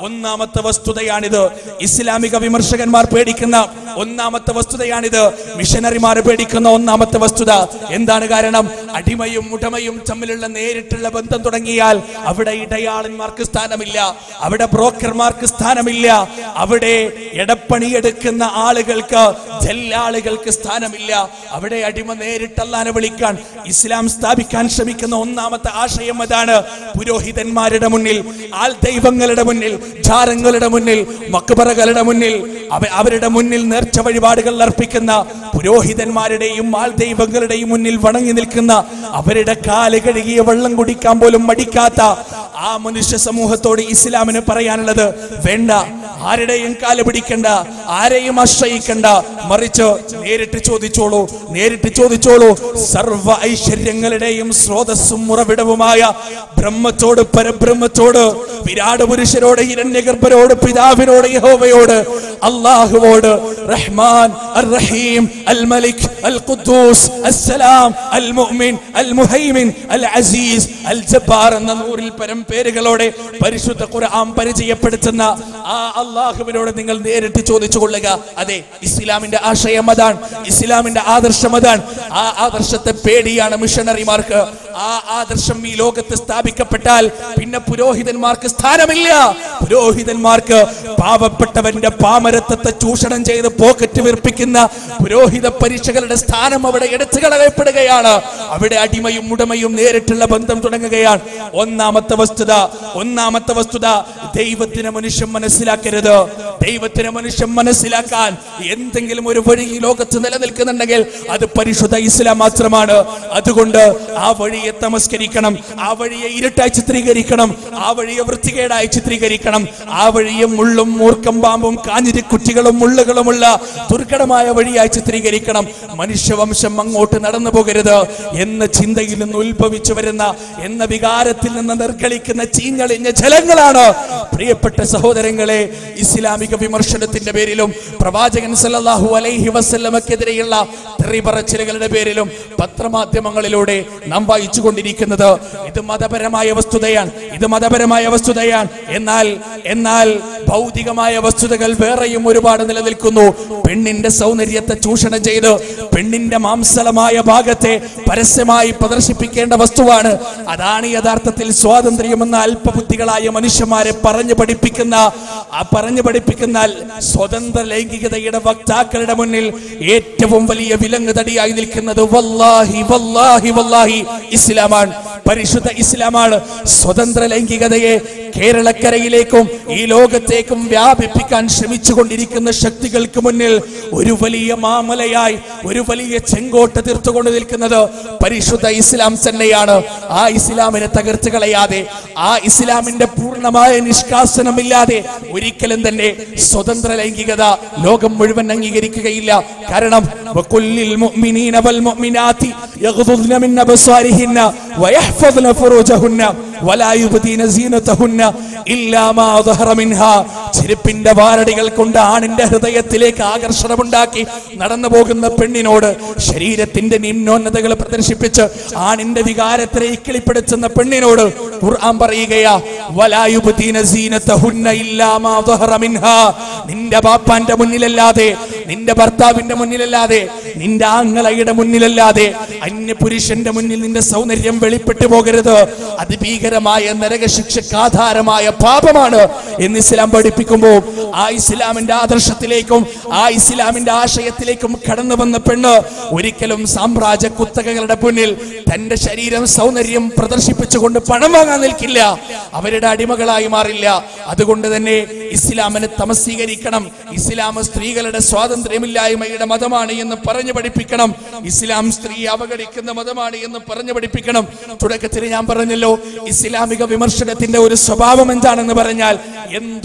ഒന്നാമത്തെ വസ്തുതയാണിത് ഇസ്ലാമിക വിമർശകന്മാർ പേടിക്കുന്ന ഒന്നാമത്തെ വസ്തുതയാണിത് മിഷനറിമാർ പേടിക്കുന്ന ഒന്നാമത്തെ വസ്തുത എന്താണ് കാരണം അടിമയും ഉടമയും തമ്മിലുള്ള നേരിട്ടുള്ള ബന്ധം തുടങ്ങിയാൽ അവിടെ ഇടയാളന്മാർക്ക് സ്ഥാനമില്ല അവിടെ ബ്രോക്കർമാർക്ക് സ്ഥാനമില്ല അവിടെ എടപ്പണിയെടുക്കുന്ന ആളുകൾക്ക് ജല്ലാളുകൾക്ക് സ്ഥാനമില്ല അവിടെ അടിമ നേരിട്ടല്ലാനെ വിളിക്കാൻ ഇസ്ലാം സ്ഥാപിക്കാൻ ശ്രമിക്കുന്ന ഒന്നാമത്തെ ആശയം അതാണ് പുരോഹിതന്മാരുടെ മുന്നിൽ ആൾ ദൈവങ്ങളുടെ മുന്നിൽ ജാരങ്ങളുടെ മുന്നിൽ മക്ബറകളുടെ മുന്നിൽ അവ- അവരുടെ മുന്നിൽ നേർച്ച വഴിപാടുകൾ അർപ്പിക്കുന്ന പുരോഹിതന്മാരുടെയും ആൾ ദൈവങ്ങളുടെയും മുന്നിൽ വണങ്ങി നിൽക്കുന്ന അവരുടെ കാല് കഴുകിയ വെള്ളം കുടിക്കാൻ പോലും മടിക്കാത്ത ആ മനുഷ്യ സമൂഹത്തോട് ഇസ്ലാമിന് പറയാനുള്ളത് വേണ്ട ആരുടെയും കാല് പിടിക്കണ്ട ആരെയും ആശ്രയിക്കണ്ട മറിച്ച് നേരിട്ട് ചോദിച്ചോളൂ നേരിട്ട് ചോദിച്ചോളൂ സർവ ഐശ്വര്യങ്ങളുടെയും സ്രോതസ്സും ഉറവിടവുമായ ബ്രഹ്മത്തോട് പരബ്രഹ്മത്തോട് വിരാട് പുരുഷരോട് ഹിരണ്യഗർഭരോട് പിതാവിനോട് യഹോവയോട് അള്ളാഹുവോട് റഹ്മാൻ അർ റഹീം അൽ മലിക് അൽ ഖുദ്ദൂസ് അസ്സലാം അൽ മുഅ്മിൻ അൽ മുഹൈമിൻ അൽ അസീസ് അൽ ജബ്ബാർ എന്ന നൂറിൽ പരം പേരുകളോടെ പരിശുദ്ധ ഖുർആൻ പരിചയപ്പെടുത്തുന്ന ആ അള്ളാഹുവിനോട് നിങ്ങൾ നേരിട്ട് ചോദിച്ചു കൊള്ളുക അതെ ഇസ്ലാമിന്റെ ആശയം അതാണ് ഇസ്ലാമിന്റെ ആദർശം അതാണ് ആ ആദർശത്തെ പേടിയാണ് മിഷണറിമാർക്ക് ആ ആദർശം ഈ ലോകത്ത് സ്ഥാപിക്കപ്പെട്ടാൽ പിന്നെ പുരോഹിതന്മാർക്ക് സ്ഥാനമില്ല പുരോഹിതന്മാർക്ക് പാവപ്പെട്ടവന്റെ പാമരത്വത്തെ ചൂഷണം ചെയ്ത് പോക്കറ്റ് വീർപ്പിക്കുന്ന പുരോഹിത പരീക്ഷകളുടെ സ്ഥാനം അവിടെ എടുത്തു കളയപ്പെടുകയാണ് അവിടെ അടിമയും ഉടമയും നേരിട്ടുള്ള ബന്ധം തുടങ്ങുകയാണ് ഒന്നാമത്തെ വസ്തുത ഒന്നാമത്തെ വസ്തുത ദൈവത്തിനെ മനുഷ്യൻ മനസ്സിലാക്കരുത് ദൈവത്തിനെ മനുഷ്യൻ മനസ്സിലാക്കാൻ എന്തെങ്കിലും ഒരു വഴി ഈ ലോകത്ത് നിലനിൽക്കുന്നുണ്ടെങ്കിൽ അത് പരിശുദ്ധ ഇസ്ലാം മാത്രമാണ് അതുകൊണ്ട് ആ വഴിയെ തമസ്കരിക്കണം ആ വഴിയെ ഇരുട്ടായി ചിത്രീകരിക്കണം ആ വഴിയെ വൃത്തികേടായി ചിത്രീകരിക്കണം ആ വഴിയെ മുള്ളും മൂർക്കം പാമ്പും കാഞ്ഞിരി കുറ്റികളും മുള്ളുകളുമുള്ള ദുർഘടമായ വഴിയായി ചിത്രീകരിക്കണം മനുഷ്യവംശം അങ്ങോട്ട് നടന്നു പോകരുത് എന്ന ചിന്തയിൽ നിന്ന് ഉത്ഭവിച്ചു വരുന്ന എന്ന വികാരത്തിൽ നിന്ന് നിർഗളിക്കുന്ന ചീഞ്ഞളിഞ്ഞ ജലങ്ങളാണ് പ്രിയപ്പെട്ട സഹോദരങ്ങളെ ഇസ്ലാമിക വിമർശനത്തിന്റെ പേരിലും പ്രവാചകൻ സല്ലല്ലാഹു അലൈഹി വസല്ലമക്കെതിരെയുള്ള തെറിപറച്ചിലുകളുടെ പേരിലും പത്രമാധ്യമങ്ങളിലൂടെ നാം വായിച്ചുകൊണ്ടിരിക്കുന്നത് ഇത് മതപരമായ വസ്തുതയാണ് ഇത് മതപരമായ വസ്തുതയാണ് എന്നാൽ എന്നാൽ ഭൗതികമായ വസ്തുതകൾ വേറെയും ഒരുപാട് നിലനിൽക്കുന്നു പെണ്ണിന്റെ സൗന്ദര്യത്തെ ചൂഷണം ചെയ്ത് പെണ്ണിന്റെ മാംസളമായ ഭാഗത്തെ പരസ്യമായി പ്രദർശിപ്പിക്കേണ്ട വസ്തുവാണ് അതാണ് യഥാർത്ഥത്തിൽ സ്വാതന്ത്ര്യമെന്ന അല്പബുദ്ധികളായ മനുഷ്യന്മാരെ പറഞ്ഞു പഠിപ്പിക്കുന്ന ആ പറഞ്ഞു പഠിപ്പിക്കുന്ന സ്വതന്ത്ര ലൈംഗികതയുടെ വക്താക്കളുടെ മുന്നിൽ ഏറ്റവും വലിയ വിലങ്ങ് തടിയായി നിൽക്കുന്നത് വല്ലാഹി വല്ലാഹി വല്ലാഹി ഇസ്ലാമാണ് പരിശുദ്ധ ഇസ്ലാമാണ് സ്വതന്ത്ര ലൈംഗികതയെ കേരളക്കരയിലേക്കും ഈ ലോകത്തേക്കും വ്യാപിപ്പിക്കാൻ ശ്രമിച്ചുകൊണ്ടിരിക്കുന്ന ശക്തികൾക്ക് മുന്നിൽ ഒരു വലിയ മാമലയായി ഒരു വലിയ ചെങ്കോട്ട തീർത്തുകൊണ്ട് നിൽക്കുന്നത് പരിശുദ്ധ ഇസ്ലാം തന്നെയാണ് ആ ഇസ്ലാമിനെ തകർത്ത് കളയാതെ ആ ഇസ്ലാമിന്റെ പൂർണ്ണമായ നിഷ്കാസനമില്ലാതെ ഒരിക്കലും തന്നെ സ്വതന്ത്ര ലൈംഗികത ലോകം മുഴുവൻ അംഗീകരിക്കുകയില്ല കാരണം വകുല്ലിൽ മുഅ്മിനീന വൽ മുഅ്മിനാത്തി യഗ്ദുദ്ന മിൻ അബ്സാരിഹിന്ന വയഹ്ഫദ്ന ഫുറൂജഹുന്ന വലാ യുബ്ദീന സീനതഹുന്ന ഇല്ലാ മാ ظهر മിൻഹാ ചെരുപ്പിന്റെ വാരടികൾ കൊണ്ട് ആണിന്റെ ഹൃദയത്തിലേക്ക് ആകർഷണമുണ്ടാക്കി നടന്നു പോകുന്ന പെണ്ണിനോട് ശരീരത്തിന്റെ നിമ്നോന്നതകൾ പ്രദർശിപ്പിച്ച് ആണിന്റെ വികാരത്തെ ഇക്കിളിപ്പെടുത്തുന്ന പെണ്ണിനോട് ഖുർആൻ പറയുകയാ വലായുബ്ദീന സീനതഹുന്ന ഇല്ലാ മാ ظهر മിൻഹാ നിന്റെ ബാപ്പാന്റെ മുന്നിലല്ലാതെ നിന്റെ ഭർത്താവിന്റെ മുന്നിലല്ലാതെ നിന്റെ ആങ്ങളയുടെ മുന്നിലല്ലാതെ അന്യ പുരുഷന്റെ മുന്നിൽ നിന്റെ സൗന്ദര്യം വെളിപ്പെട്ടു പോകരുത് അത് ഭീകരമായ നരകശിക്ഷക്ക് ആധാരമായ പാപമാണ് എന്ന് ഇസ്ലാം പഠിപ്പിക്കുമ്പോൾ ആ ഇസ്ലാമിന്റെ ആദർശത്തിലേക്കും ആ ഇസ്ലാമിന്റെ ആശയത്തിലേക്കും കടന്നു വന്ന പെണ്ണ് ഒരിക്കലും സാമ്രാജ്യ കുത്തകകളുടെ മുന്നിൽ തന്റെ ശരീരം സൗന്ദര്യം പ്രദർശിപ്പിച്ചുകൊണ്ട് പണം വാങ്ങാൻ നിൽക്കില്ല അവരുടെ അടിമകളായി മാറില്ല അതുകൊണ്ട് തന്നെ ഇസ്ലാമിനെ തമസ്സീകരിക്കണം ഇസ്ലാം സ്ത്രീകളുടെ സ്വാതന്ത്ര്യമില്ലായ്മയുടെ മതമാണ് എന്ന് പറഞ്ഞു പഠിപ്പിക്കണം ഇസ്ലാം സ്ത്രീ അവഗണിക്കുന്ന മതമാണ് എന്ന് പറഞ്ഞു പഠിപ്പിക്കണം തുടക്കത്തിൽ ഞാൻ പറഞ്ഞല്ലോ ഇസ്ലാമിക വിമർശനത്തിന്റെ ഒരു സ്വഭാവം എന്താണെന്ന് പറഞ്ഞാൽ എന്തൊക്കെ വിമർശനം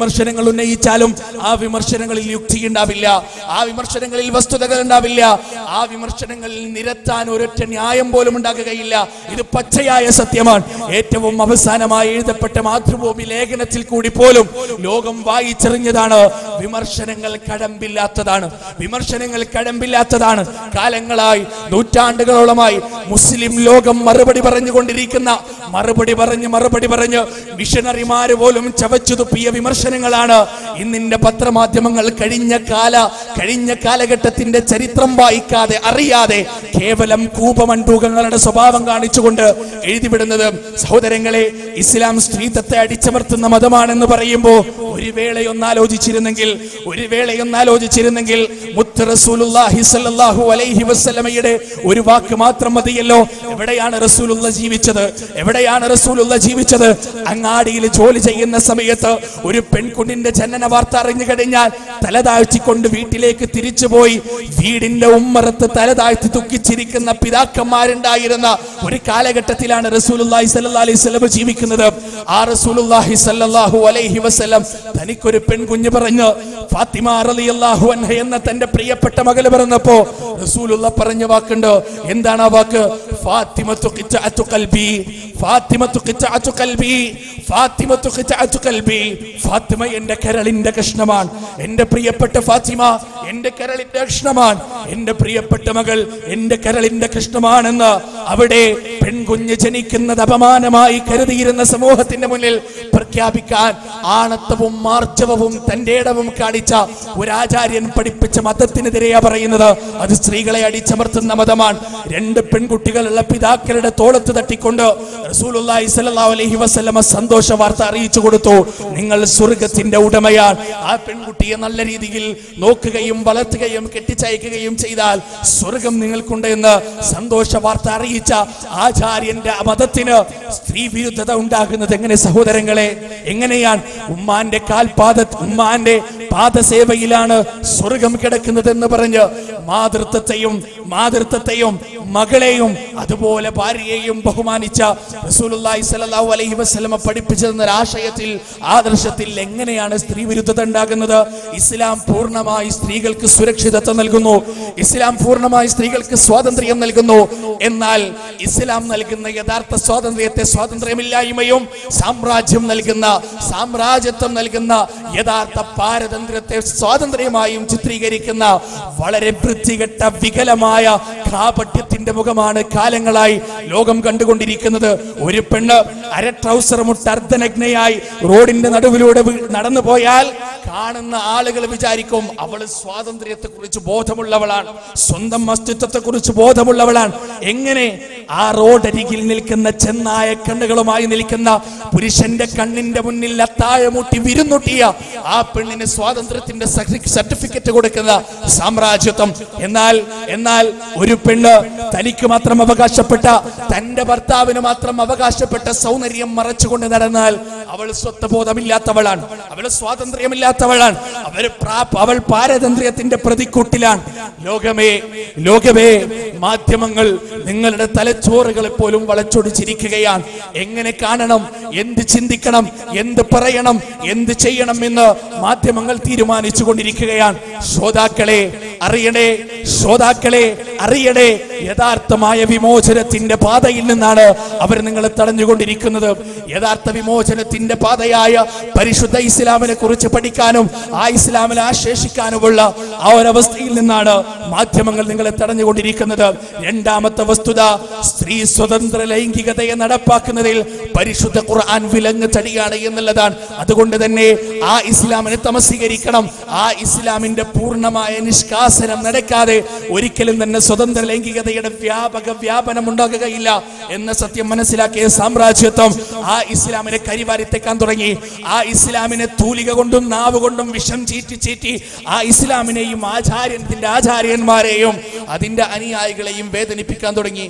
വിമർശനങ്ങൾ ഉന്നയിച്ചാലും ആ വിമർശനങ്ങളിൽ യുക്തി ഉണ്ടാവില്ല ആ വിമർശനങ്ങളിൽ വസ്തുതകൾ ഉണ്ടാവില്ല ആ വിമർശനങ്ങളിൽ നിരത്താൻ ഒരൊറ്റ ന്യായം പോലും ഉണ്ടാകുകയില്ല ഇത് പച്ചയായ സത്യമാണ് ഏറ്റവും അവസാനമായി എഴുതപ്പെട്ട മാതൃഭൂമി ലേഖനത്തിൽ കൂടി പോലും ലോകം വായിച്ചെറിഞ്ഞതാണ് വിമർശനങ്ങൾ കടമ്പില്ലാത്തതാണ് വിമർശനങ്ങൾ കടമ്പില്ലാത്തതാണ് കാലങ്ങളായി നൂറ്റാണ്ടുകളോളമായി മുസ്ലിം ലോകം മറുപടി പറഞ്ഞുകൊണ്ടിരിക്കുന്ന മറുപടി പറഞ്ഞ് മറുപടി പറഞ്ഞ് മിഷനറിമാര് പോലും ചവച്ചു തുപ്പിയ വിമർശനങ്ങളാണ് ഇന്നിന്റെ പത്രമാധ്യമങ്ങൾ കഴിഞ്ഞ കാല കഴിഞ്ഞ കാലഘട്ടത്തിന്റെ ചരിത്രം വായിക്കാതെ അറിയാതെ കേവലം കൂപമണ്ടൂകങ്ങളുടെ സ്വഭാവം കാണിച്ചുകൊണ്ട് എഴുതിവിടുന്നത് സഹോദരങ്ങളെ ഇസ്ലാം സ്ത്രീത്വത്തെ അടിച്ചമർത്തുന്ന മതമാണെന്ന് പറയുമ്പോൾ ഒരു വേളയൊന്ന് ആലോചിച്ചിരുന്നെങ്കിൽ ഒരു വേളയൊന്ന് ആലോചിച്ചിരുന്നെങ്കിൽ മുത്ത് റസൂലുള്ളാഹി സ്വല്ലല്ലാഹു അലൈഹി വസല്ലമയുടെ ഒരു വാക്ക് മാത്രം മതിയല്ലോ എവിടെയാണ് റസൂലുള്ള ജീവിച്ചത് എവിടെയാണ് റസൂലുള്ള ജീവിച്ചത് അങ്ങാടിയിൽ ജോലി ചെയ്യുന്ന സമയത്ത് ഒരു പെൺകുഞ്ഞിന്റെ ജനന വാർത്ത അറിഞ്ഞു കഴിഞ്ഞാൽ തലതാഴ്ത്തിക്കൊണ്ട് വീട്ടിലേക്ക് തിരിച്ചുപോയി വീടിന്റെ ഉമ്മറത്ത് തലതാഴ്ത്തി ദുഃഖിച്ചിരിക്കുന്ന പിതാക്കന്മാരുണ്ടായിരുന്ന ഒരു കാലഘട്ടത്തിലാണ് റസൂലുള്ളാഹി സ്വല്ലല്ലാഹി അലൈഹി വസല്ലം ജീവിക്കുന്നത് ആ റസൂലുള്ളാഹി സ്വല്ലല്ലാഹു അലൈഹി വസല്ലം തനിക്കൊരു പെൺകുഞ്ഞ് പറഞ്ഞു ഫാത്തിമ റളിയല്ലാഹു അൻഹ എന്ന തന്റെ പ്രിയപ്പെട്ട മകള് പറഞ്ഞപ്പോ റസൂലുള്ള പറഞ്ഞ വാക്കുണ്ട് എന്താണ് ആ വാക്ക് ഫാത്തിമത്തു ഖിത്അത്തു ഖൽബി ഫാത്തിമത്തു ഖിത്അത്തു ഖൽബി ഫാത്തിമത്തു ഖിത്അത്തു ഖൽബി ഫാത്തിമ എന്റെ കരളിന്റെ കഷ്ണമാണ് എന്റെ പ്രിയപ്പെട്ട ഫാത്തിമ എന്റെ കരളിന്റെ കഷ്ണമാണ് എന്റെ പ്രിയപ്പെട്ട മകൾ എന്റെ കരളിന്റെ കഷ്ണമാണെന്ന് അവിടെ പെൺകുഞ്ഞ് ജനിക്കുന്നത് അപമാനമായി കരുതിയിരുന്ന സമൂഹത്തിന്റെ മുന്നിൽ പ്രഖ്യാപിക്കാൻ ആണത്വവും മാർജവവും തന്റെ ഇടവും കാണിച്ച ഒരു ആചാര്യൻ പഠിപ്പിച്ച മതത്തിനെതിരെയാ പറയുന്നത് അത് സ്ത്രീകളെ അടിച്ചമർത്തുന്ന മതമാണ് രണ്ട് പെൺകുട്ടികളുള്ള പിതാക്കളുടെ തോളത്ത് തട്ടിക്കൊണ്ട് റസൂലുള്ളാഹി സ്വല്ലല്ലാഹു അലൈഹി വസല്ലമ സന്തോഷ വാർത്ത അറിയിച്ചു കൊടുത്തു നിങ്ങൾ സ്വർഗത്തിന്റെ ഉടമയാണ് ആ പെൺകുട്ടിയെ നല്ല രീതിയിൽ നോക്കുകയും വളർത്തുകയും കെട്ടിച്ചയക്കുകയും ചെയ്താൽ സ്വർഗം നിങ്ങൾക്കുണ്ട് എന്ന് സന്തോഷ വാർത്ത അറിയിച്ച ആചാര്യന്റെ ആ മതത്തിന് സ്ത്രീ വിരുദ്ധത ഉണ്ടാകുന്നത് എങ്ങനെ സഹോദരങ്ങളെ എങ്ങനെയാണ് ഉമ്മാന്റെ കാൽപാദ ഉമ്മാന്റെ പാദസേവയിലാണ് സ്വർഗം കിടക്കുന്നതെന്ന് പറഞ്ഞ് മാതൃത്വത്തെയും മാതൃത്വത്തെയും മകളെയും അതുപോലെ ഭാര്യയെയും ബഹുമാനിച്ച റസൂലുള്ളാഹി സ്വല്ലല്ലാഹു അലൈഹി വസല്ലമ പഠിപ്പിച്ചു തന്ന ഒരു ആശയത്തിൽ ആദർശത്തിൽ എങ്ങനെയാണ് സ്ത്രീ വിരുദ്ധത ഉണ്ടാകുന്നത് ഇസ്ലാം പൂർണ്ണമായി സ്ത്രീകൾക്ക് സുരക്ഷിതത്വം നൽകുന്നു ഇസ്ലാം പൂർണ്ണമായി സ്ത്രീകൾക്ക് സ്വാതന്ത്ര്യം നൽകുന്നു എന്നാൽ ഇസ്ലാം നൽകുന്ന യഥാർത്ഥ സ്വാതന്ത്ര്യത്തെ സ്വാതന്ത്ര്യമില്ലായ്മയും സാമ്രാജ്യം നൽകുന്ന സാമ്രാജ്യത്വം നൽകുന്ന യഥാർത്ഥ പാരതന്ത്ര്യത്തെ സ്വാതന്ത്ര്യമായും ചിത്രീകരിക്കുന്ന വളരെ വൃത്തികെട്ട വികലമായ കാപട്യത്തിന്റെ മുഖമാണ് കാലങ്ങളായി ലോകം കണ്ടുകൊണ്ടിരിക്കുന്നത് ഒരു പെണ്ണ് അര ട്രൗസർ മുട്ട് അർദ്ധനഗ്നയായി റോഡിന്റെ നടുവിലൂടെ വി- നടന്നു പോയാൽ കാണുന്ന ആളുകൾ വിചാരിക്കും അവൾ സ്വാതന്ത്ര്യത്തെ കുറിച്ച് ബോധമുള്ളവളാണ് സ്വന്തം അസ്തിത്വത്തെ കുറിച്ച് ബോധമുള്ളവളാണ് എങ്ങനെ ആ റോഡരികിൽ നിൽക്കുന്ന ചെന്നായ കണ്ണുകളുമായി നിൽക്കുന്ന പുരുഷന്റെ കണ്ണിന്റെ മുന്നിൽ അത്താഴമൂട്ടി വിരുന്നൊട്ടിയ ആ പെണ്ണിന് സ്വാതന്ത്ര്യത്തിന്റെ സർട്ടിഫിക്കറ്റ് കൊടുക്കുന്ന സാമ്രാജ്യത്വം എന്നാൽ എന്നാൽ ഒരു പെണ്ണ് തനിക്ക് മാത്രം അവകാശപ്പെട്ട തന്റെ ഭർത്താവിന് മാത്രം അവകാശപ്പെട്ട സൗന്ദര്യം മറച്ചുകൊണ്ട് നടന്നാൽ അവൾ സ്വത്വബോധമില്ലാത്തവളാണ് അവൾ സ്വാതന്ത്ര്യമില്ലാത്തവളാണ് അവൾ പ്രാ- അവൾ പാരതന്ത്ര്യത്തിന്റെ പ്രതിക്കൂട്ടിലാണ് ലോകമേ ലോകമേ മാധ്യമങ്ങൾ നിങ്ങളുടെ തലച്ചോറുകളെ പോലും വളച്ചൊടിച്ചിരിക്കുകയാണ് എങ്ങനെ കാണണം എന്ത് ചിന്തിക്കണം എന്ത് പറയണം എന്ത് ചെയ്യണം എന്ന് മാധ്യമങ്ങൾ തീരുമാനിച്ചു കൊണ്ടിരിക്കുകയാണ് ശ്രോതാക്കളെ അറിയണേ ശ്രോതാക്കളെ അറിയണേ യഥാർത്ഥമായ വിമോചനത്തിന്റെ പാതയിൽ നിന്നാണ് അവർ നിങ്ങളെ തടഞ്ഞുകൊണ്ടിരിക്കുന്നത് യഥാർത്ഥ വിമോചനത്തിന്റെ പാതയായ പരിശുദ്ധ ഇസ്ലാമിനെ കുറിച്ച് പഠിക്കാനും ആ ഇസ്ലാമിൽ ആശേഷിക്കാനുമുള്ള ആ ഒരവസ്ഥയിൽ നിന്നാണ് മാധ്യമങ്ങൾ നിങ്ങളെ തടഞ്ഞുകൊണ്ടിരിക്കുന്നത് രണ്ടാമത്തെ വസ്തുത സ്ത്രീ സ്വതന്ത്ര ലൈംഗികതയെ നടപ്പാക്കുന്നതിൽ പരിശുദ്ധ ഖുർആൻ വിലങ്ങ് തടിയാണ് എന്നുള്ളതാണ് അതുകൊണ്ട് തന്നെ ആ ഇസ്ലാമിനെ തമസ്സീകരിക്കണം ആ ഇസ്ലാമിന്റെ പൂർണ്ണമായ നിഷ്കാസനം നടക്കാതെ ഒരിക്കലും തന്നെ സ്വതന്ത്ര ലൈംഗികതയുടെ വ്യാപക വ്യാപനം ഉണ്ടാകുകയില്ല എന്ന സത്യം മനസ്സിലാക്കിയ സാമ്രാജ്യത്വം ആ ഇസ്ലാമിനെ കരിവാരിത്തേക്കാൻ തുടങ്ങി ആ ഇസ്ലാമിനെ തൂലിക കൊണ്ടും നാവ് കൊണ്ടും വിഷം ചീറ്റി ചീറ്റി ആ ഇസ്ലാമിനെയും ആചാര്യത്തിന്റെ ആചാര്യന്മാരെയും അതിന്റെ അനുയായികളെയും വേദനിപ്പിക്കാൻ തുടങ്ങി ചേർന്ന്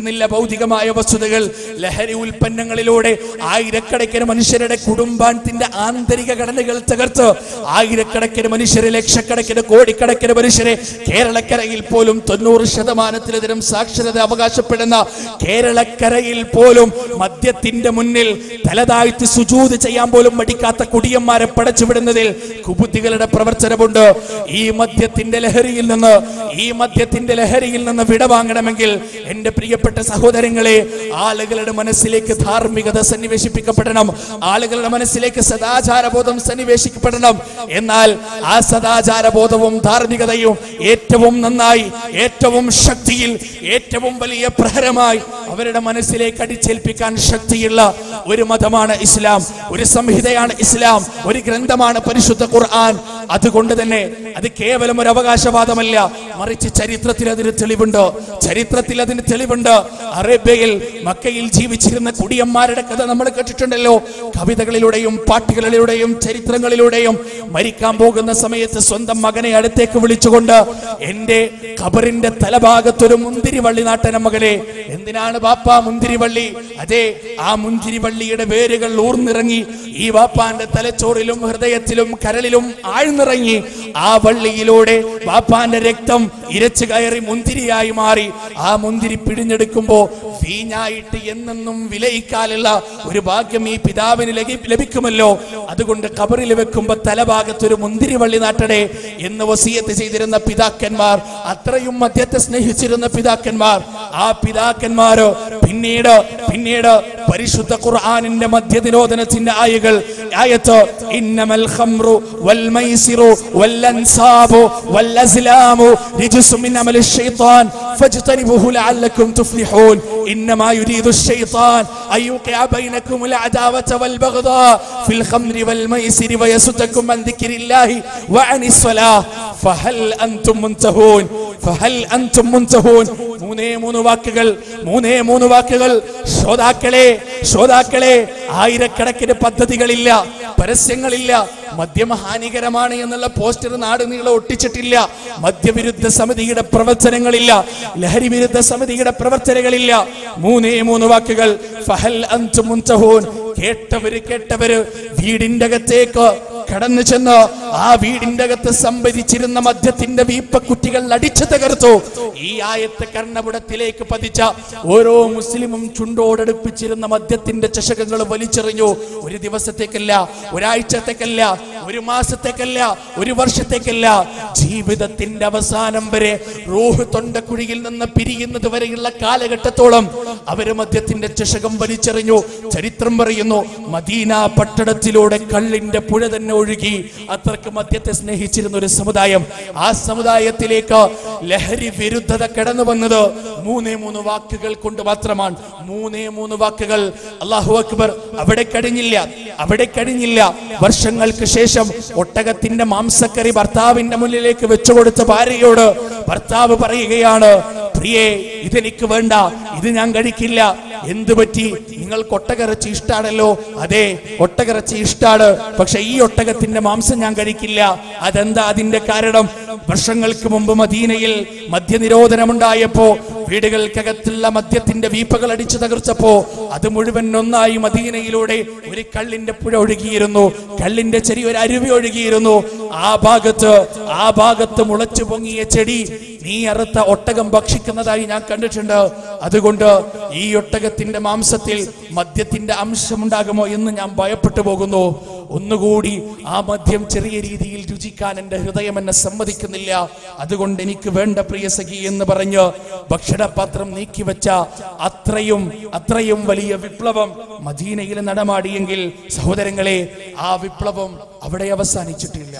തീർന്നില്ല ഭൗതികമായ വസ്തുതകൾ ലഹരി ഉൽപ്പന്നങ്ങളിലൂടെ ആയിരക്കണക്കിന് മനുഷ്യരുടെ കുടുംബത്തിന്റെ ആന്തരിക ഘടനകൾ തകർത്ത് ആയിരക്കണക്കിന് മനുഷ്യരെ ലക്ഷക്കണക്കിന് കോടിക്കണക്കിന് മനുഷ്യരെ കേരളക്കരയിൽ പോലും തൊണ്ണൂറ് ശതമാനത്തിലധികം സാക്ഷരത അവകാശപ്പെടുന്ന കേരളക്കരയിൽ പോലും മദ്യത്തിന്റെ മുന്നിൽ തലതാഴ്ത്തി സുജൂത് ചെയ്യാൻ പോലും മടിക്കാത്ത കുടിയന്മാരെ പടച്ചുവിടുന്നതിൽ കുബുദ്ധികളുടെ പ്രവർത്തനമുണ്ട് ഈ മദ്യത്തിന്റെ ലഹരിയിൽ നിന്ന് ഈ മദ്യത്തിന്റെ ലഹരിയിൽ നിന്ന് വിടവാങ്ങണമെങ്കിൽ എന്റെ പ്രിയപ്പെട്ട സഹോദരങ്ങളെ ആളുകളുടെ മനസ്സിലേക്ക് ധാർമ്മികത സന്നിവേശിപ്പിക്കപ്പെടണം ആളുകളുടെ മനസ്സിലേക്ക് സദാചാരബോധം സന്നിവേശിക്കപ്പെടണം എന്നാൽ ആ സദാചാരബോധവും ധാർമ്മികതയും ഏറ്റവും നന്നായി ഏറ്റവും ശക്തിയിൽ ഏറ്റവും വലിയ പ്രഹരമായി അവരുടെ മനസ്സിലേക്ക് അടിച്ചേൽപ്പിക്കാൻ ശക്തിയുള്ള ഒരു മതമാണ് ഇസ്ലാം ഒരു സംഹിതയാണ് ഇസ്ലാം ഒരു ഗ്രന്ഥമാണ് പരിശുദ്ധ ഖുർആൻ അതുകൊണ്ട് തന്നെ അത് കേവലം ഒരു അവകാശവാദമല്ല മറിച്ച് ചരിത്രത്തിൽ അതിന് തെളിവുണ്ട് ചരിത്രത്തിൽ അതിന് തെളിവുണ്ട് അറേബ്യയിൽ മക്കയിൽ ജീവിച്ചിരുന്ന കുടിയന്മാരുടെ കഥ നമ്മൾ കേട്ടിട്ടുണ്ടല്ലോ കവിതകളിലൂടെയും പാട്ടുകളിലൂടെയും ചരിത്രങ്ങളിലൂടെയും മരിക്കാൻ പോകുന്ന സമയത്ത് സ്വന്തം മകനെ അടുത്തേക്ക് വിളിച്ചുകൊണ്ട് എന്റെ ഖബറിന്റെ തലഭാഗത്തൊരു മുന്തിരിവള്ളി നാട്ടന മകനെ എന്തിനാണ് ബാപ്പ മുന്തിരിവള്ളി അതെ ആ മുന്തിരിവള്ളിയുടെ വേരുകൾ ഊർന്നിറങ്ങി ഈ ബാപ്പാന്റെ തലച്ചോറിലും ഹൃദയത്തിലും കരളിലും ആഴ്ന്നിറങ്ങി ആ വള്ളിയിലൂടെ ബാപ്പാന്റെ രക്തം ഇരച്ചു കയറി മുന്തിരിയായി മാറി ആ മുന്തിരി പിടിഞ്ഞെടുക്കുമ്പോ വീഞ്ഞായിട്ട് എന്നെന്നും വിലയിക്കാനുള്ള ഒരു ഭാഗ്യം ഈ പിതാവിന് ലഭി- ലഭിക്കുമല്ലോ അതുകൊണ്ട് കബറിൽ വെക്കുമ്പോ തലഭാഗത്ത് ഒരു മുന്തിരി വള്ളി നാട്ടണേ എന്ന് വസീയത്ത് ചെയ്തിരുന്ന പിതാക്കന്മാർ അത്രയും മദ്യത്തെ സ്നേഹിച്ചിരുന്ന പിതാക്കന്മാർ ആ പിതാക്കന്മാര് പിന്നീട് പിന്നീട് പരിശുദ്ധ ഖുർആനിന്റെ മദ്യനിരോധനത്തിന്റെ ആയകൾ ആയത്ത് ഇന്നമൽ ഖംറു വൽ മൈസിറു വൽ അൻസാബു വൽ അസ്ലാമു റിജ്സു മിൻ അമലി الشيطان فاجتنبوه لعلكم تفلحون إنما يريد الشيطان أن يوقع بينكم العداوة والبغضاء في الخمر والميسر ويصدكم عن ذكر الله وعن الصلاة فهل أنتم منتهون فهل أنتم منتهون മൂന്നേ മൂന്ന് വാക്കുകൾ മൂന്നേ മൂന്ന് വാക്കുകൾ ശ്രോതാക്കളെ ശ്രോതാക്കളെ ആയിരക്കണക്കിന് പദ്ധതികളില്ല പരസ്യങ്ങളില്ല മദ്യം ഹാനികരമാണ് എന്നുള്ള പോസ്റ്റർ നാട് നീളെ ഒട്ടിച്ചിട്ടില്ല മദ്യവിരുദ്ധ സമിതിയുടെ പ്രവർത്തനങ്ങളില്ല ലഹരി വിരുദ്ധ സമിതിയുടെ പ്രവർത്തനങ്ങളില്ല മൂന്നേ മൂന്ന് വാക്കുകൾ ഫഹൽ അൻതും മുൻതഹൂൻ കേട്ടവര് കേട്ടവര് വീടിന്റെ അകത്തേക്ക് കടന്നു ചെന്ന് ആ വീടിന്റെ അകത്ത് സംഭരിച്ചിരുന്ന മദ്യത്തിന്റെ വീപ്പക്കുറ്റികൾ അടിച്ചു തകർത്തു ഈ ആയത്തെ കർണപുടത്തിലേക്ക് പതിച്ച ഓരോ മുസ്ലിമും ചുണ്ടോടടുപ്പിച്ചിരുന്ന മദ്യത്തിന്റെ ചഷകങ്ങൾ വലിച്ചെറിഞ്ഞു ഒരു ദിവസത്തേക്കല്ല ഒരാഴ്ചത്തേക്കല്ല ഒരു മാസത്തേക്കല്ല ഒരു വർഷത്തേക്കല്ല ജീവിതത്തിന്റെ അവസാനം വരെ റൂഹ് തൊണ്ടക്കുഴിയിൽ നിന്ന് പിരിയുന്നത് വരെയുള്ള കാലഘട്ടത്തോളം അവര് മദ്യത്തിന്റെ ചഷകം വലിച്ചെറിഞ്ഞു ചരിത്രം പറയുന്നു മദീന പട്ടണത്തിലൂടെ കള്ളിന്റെ പുഴ തന്നെ ഒഴുകി അത്രക്ക് മദ്യത്തെ സ്നേഹിച്ചിരുന്ന ഒരു സമുദായം ആ സമുദായത്തിലേക്ക് ലഹരി വിരുദ്ധത കടന്നു വന്നത് മൂന്നേ മൂന്ന് വാക്കുകൾ കൊണ്ട് മാത്രമാണ് മൂന്നേ മൂന്ന് വാക്കുകൾ അള്ളാഹു അക്ബർ അവിടെ കഴിഞ്ഞില്ല അവിടെ കഴിഞ്ഞില്ല വർഷങ്ങൾക്ക് ശേഷം ഒട്ടകത്തിന്റെ മാംസക്കറി ഭർത്താവിന്റെ മുന്നിലേക്ക് വെച്ചുകൊടുത്ത ഭാര്യയോട് ഭർത്താവ് പറയുകയാണ് പ്രിയേ ഇതെനിക്ക് വേണ്ട ഇത് ഞാൻ കഴിക്കില്ല എന്തു പറ്റി നിങ്ങൾക്ക് ഒട്ടകറച്ചി ഇഷ്ടാണല്ലോ അതെ ഒട്ടകറച്ചി ഇഷ്ടാണ് പക്ഷെ ഈ ഒട്ടകത്തിന്റെ മാംസം ഞാൻ കഴിക്കില്ല അതെന്താ അതിന്റെ കാരണം വർഷങ്ങൾക്ക് മുമ്പ് മദീനയിൽ മദ്യനിരോധനമുണ്ടായപ്പോ വീടുകൾക്കകത്തുള്ള മദ്യത്തിന്റെ വീപ്പകൾ അടിച്ചു തകർച്ചപ്പോ അത് മുഴുവൻ ഒന്നായി മദീനയിലൂടെ ഒരു കള്ളിന്റെ പുഴ ഒഴുകിയിരുന്നു കള്ളിന്റെ ചെറിയൊരു അരുവി ഒഴുകിയിരുന്നു ആ ഭാഗത്ത് ആ ഭാഗത്ത് മുളച്ചു പൊങ്ങിയ ചെടി നീ അറുത്ത ഒട്ടകം ഭക്ഷിക്കുന്നതായി ഞാൻ കണ്ടിട്ടുണ്ട് അതുകൊണ്ട് ഈ ഒട്ടകത്തിന്റെ മാംസത്തിൽ മദ്യത്തിന്റെ അംശമുണ്ടാകുമോ എന്ന് ഞാൻ ഭയപ്പെട്ടു പോകുന്നു ഒന്നുകൂടി ആ മദ്യം ചെറിയ രീതിയിൽ രുചിക്കാൻ എന്റെ ഹൃദയം എന്നെ സമ്മതിക്കുന്നില്ല അതുകൊണ്ട് എനിക്ക് വേണ്ട പ്രിയ സഖി എന്ന് പറഞ്ഞ് ഭക്ഷണപാത്രം നീക്കിവെച്ച അത്രയും അത്രയും വലിയ വിപ്ലവം മദീനയിൽ നടമാടിയെങ്കിൽ സഹോദരങ്ങളെ ആ വിപ്ലവം അവിടെ അവസാനിച്ചിട്ടില്ല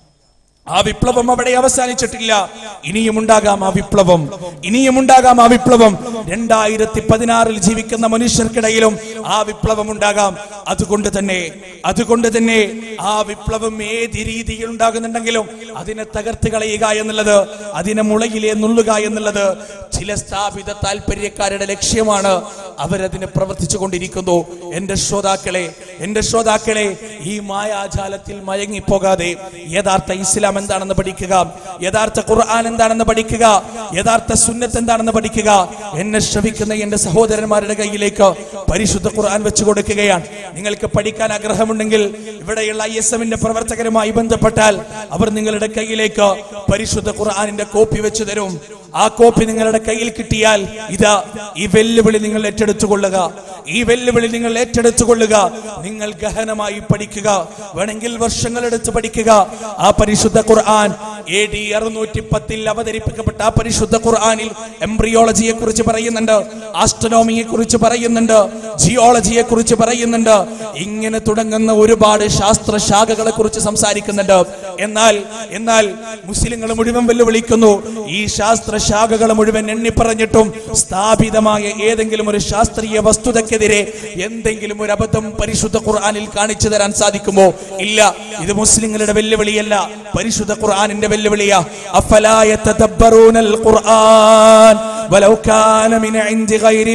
ആ വിപ്ലവം അവിടെ അവസാനിച്ചിട്ടില്ല ഇനിയും ഉണ്ടാകാം ആ വിപ്ലവം ഇനിയും ഉണ്ടാകാം ആ വിപ്ലവം രണ്ടായിരത്തി പതിനാറിൽ ജീവിക്കുന്ന മനുഷ്യർക്കിടയിലും ആ വിപ്ലവം ഉണ്ടാകാം അതുകൊണ്ട് തന്നെ അതുകൊണ്ട് തന്നെ ആ വിപ്ലവം ഏത് രീതിയിൽ ഉണ്ടാകുന്നുണ്ടെങ്കിലും അതിനെ തകർത്ത് കളയുക എന്നുള്ളത് അതിനെ മുളയിലെ നുള്ളുക എന്നുള്ളത് ചില സ്ഥാപിത താല്പര്യക്കാരുടെ ലക്ഷ്യമാണ് അവരതിന് പ്രവർത്തിച്ചു കൊണ്ടിരിക്കുന്നു എന്റെ ശ്രോതാക്കളെ എന്റെ ശ്രോതാക്കളെ ഈ മായാജാലത്തിൽ മയങ്ങിപ്പോകാതെ യഥാർത്ഥ ഇസ്ലാം എന്താണെന്ന് പഠിക്കുക യഥാർത്ഥ ഖുർആൻ എന്താണെന്ന് പഠിക്കുക യഥാർത്ഥ സുന്നത്ത് എന്താണെന്ന് പഠിക്കുക എന്നെ ശ്രവിക്കുന്ന എന്റെ സഹോദരന്മാരുടെ കയ്യിലേക്ക് പരിശുദ്ധ ഖുർആൻ വെച്ചു കൊടുക്കുകയാണ് നിങ്ങൾക്ക് പഠിക്കാൻ ആഗ്രഹമുണ്ടെങ്കിൽ ഇവിടെയുള്ള ഐ എസ് എമ്മിന്റെ പ്രവർത്തകരുമായി ബന്ധപ്പെട്ടാൽ അവർ നിങ്ങളുടെ കയ്യിലേക്ക് പരിശുദ്ധ ഖുർആനിന്റെ കോപ്പി വെച്ചു തരും ആ കോപ്പി നിങ്ങളുടെ കയ്യിൽ കിട്ടിയാൽ ഇതാ ഈ വെല്ലുവിളി നിങ്ങൾ ഏറ്റെടുത്തുകൊള്ളുക ഈ വെല്ലുവിളി നിങ്ങൾ ഏറ്റെടുത്തുകൊള്ളുക നിങ്ങൾ ഗഹനമായി പഠിക്കുക വേണമെങ്കിൽ വർഷങ്ങളെടുത്ത് പഠിക്കുക ആ പരിശുദ്ധ ഖുർആൻ എ ഡി അറുന്നൂറ്റി പത്തിൽ അവതരിപ്പിക്കപ്പെട്ട ആ പരിശുദ്ധ ഖുർആനിൽ എംബ്രിയോളജിയെ കുറിച്ച് പറയുന്നുണ്ട് ആസ്ട്രോണോമിയെ കുറിച്ച് പറയുന്നുണ്ട് ജിയോളജിയെ കുറിച്ച് പറയുന്നുണ്ട് ഇങ്ങനെ തുടങ്ങുന്ന ഒരുപാട് ശാസ്ത്ര ശാഖകളെ കുറിച്ച് സംസാരിക്കുന്നുണ്ട് എന്നാൽ എന്നാൽ മുസ്ലിങ്ങൾ മുഴുവൻ വെല്ലുവിളിക്കുന്നു ഈ ശാസ്ത്ര ശാഖകൾ മുഴുവൻ എണ്ണി പറഞ്ഞിട്ടും സ്ഥാപിതമായ ഏതെങ്കിലും ഒരു ശാസ്ത്രീയ വസ്തുതക്കെതിരെ എന്തെങ്കിലും ഒരു അബദ്ധം പരിശുദ്ധ ഖുർആനിൽ കാണിച്ചു തരാൻ സാധിക്കുമോ ഇല്ല ഇത് മുസ്ലിങ്ങളുടെ വെല്ലുവിളിയല്ല പരിശുദ്ധ ഖുർആനിന്റെ വെല്ലുവിളിയാ അഫലാ യതദബ്ബറൂനൽ ഖുർആൻ ولو كان من عند غير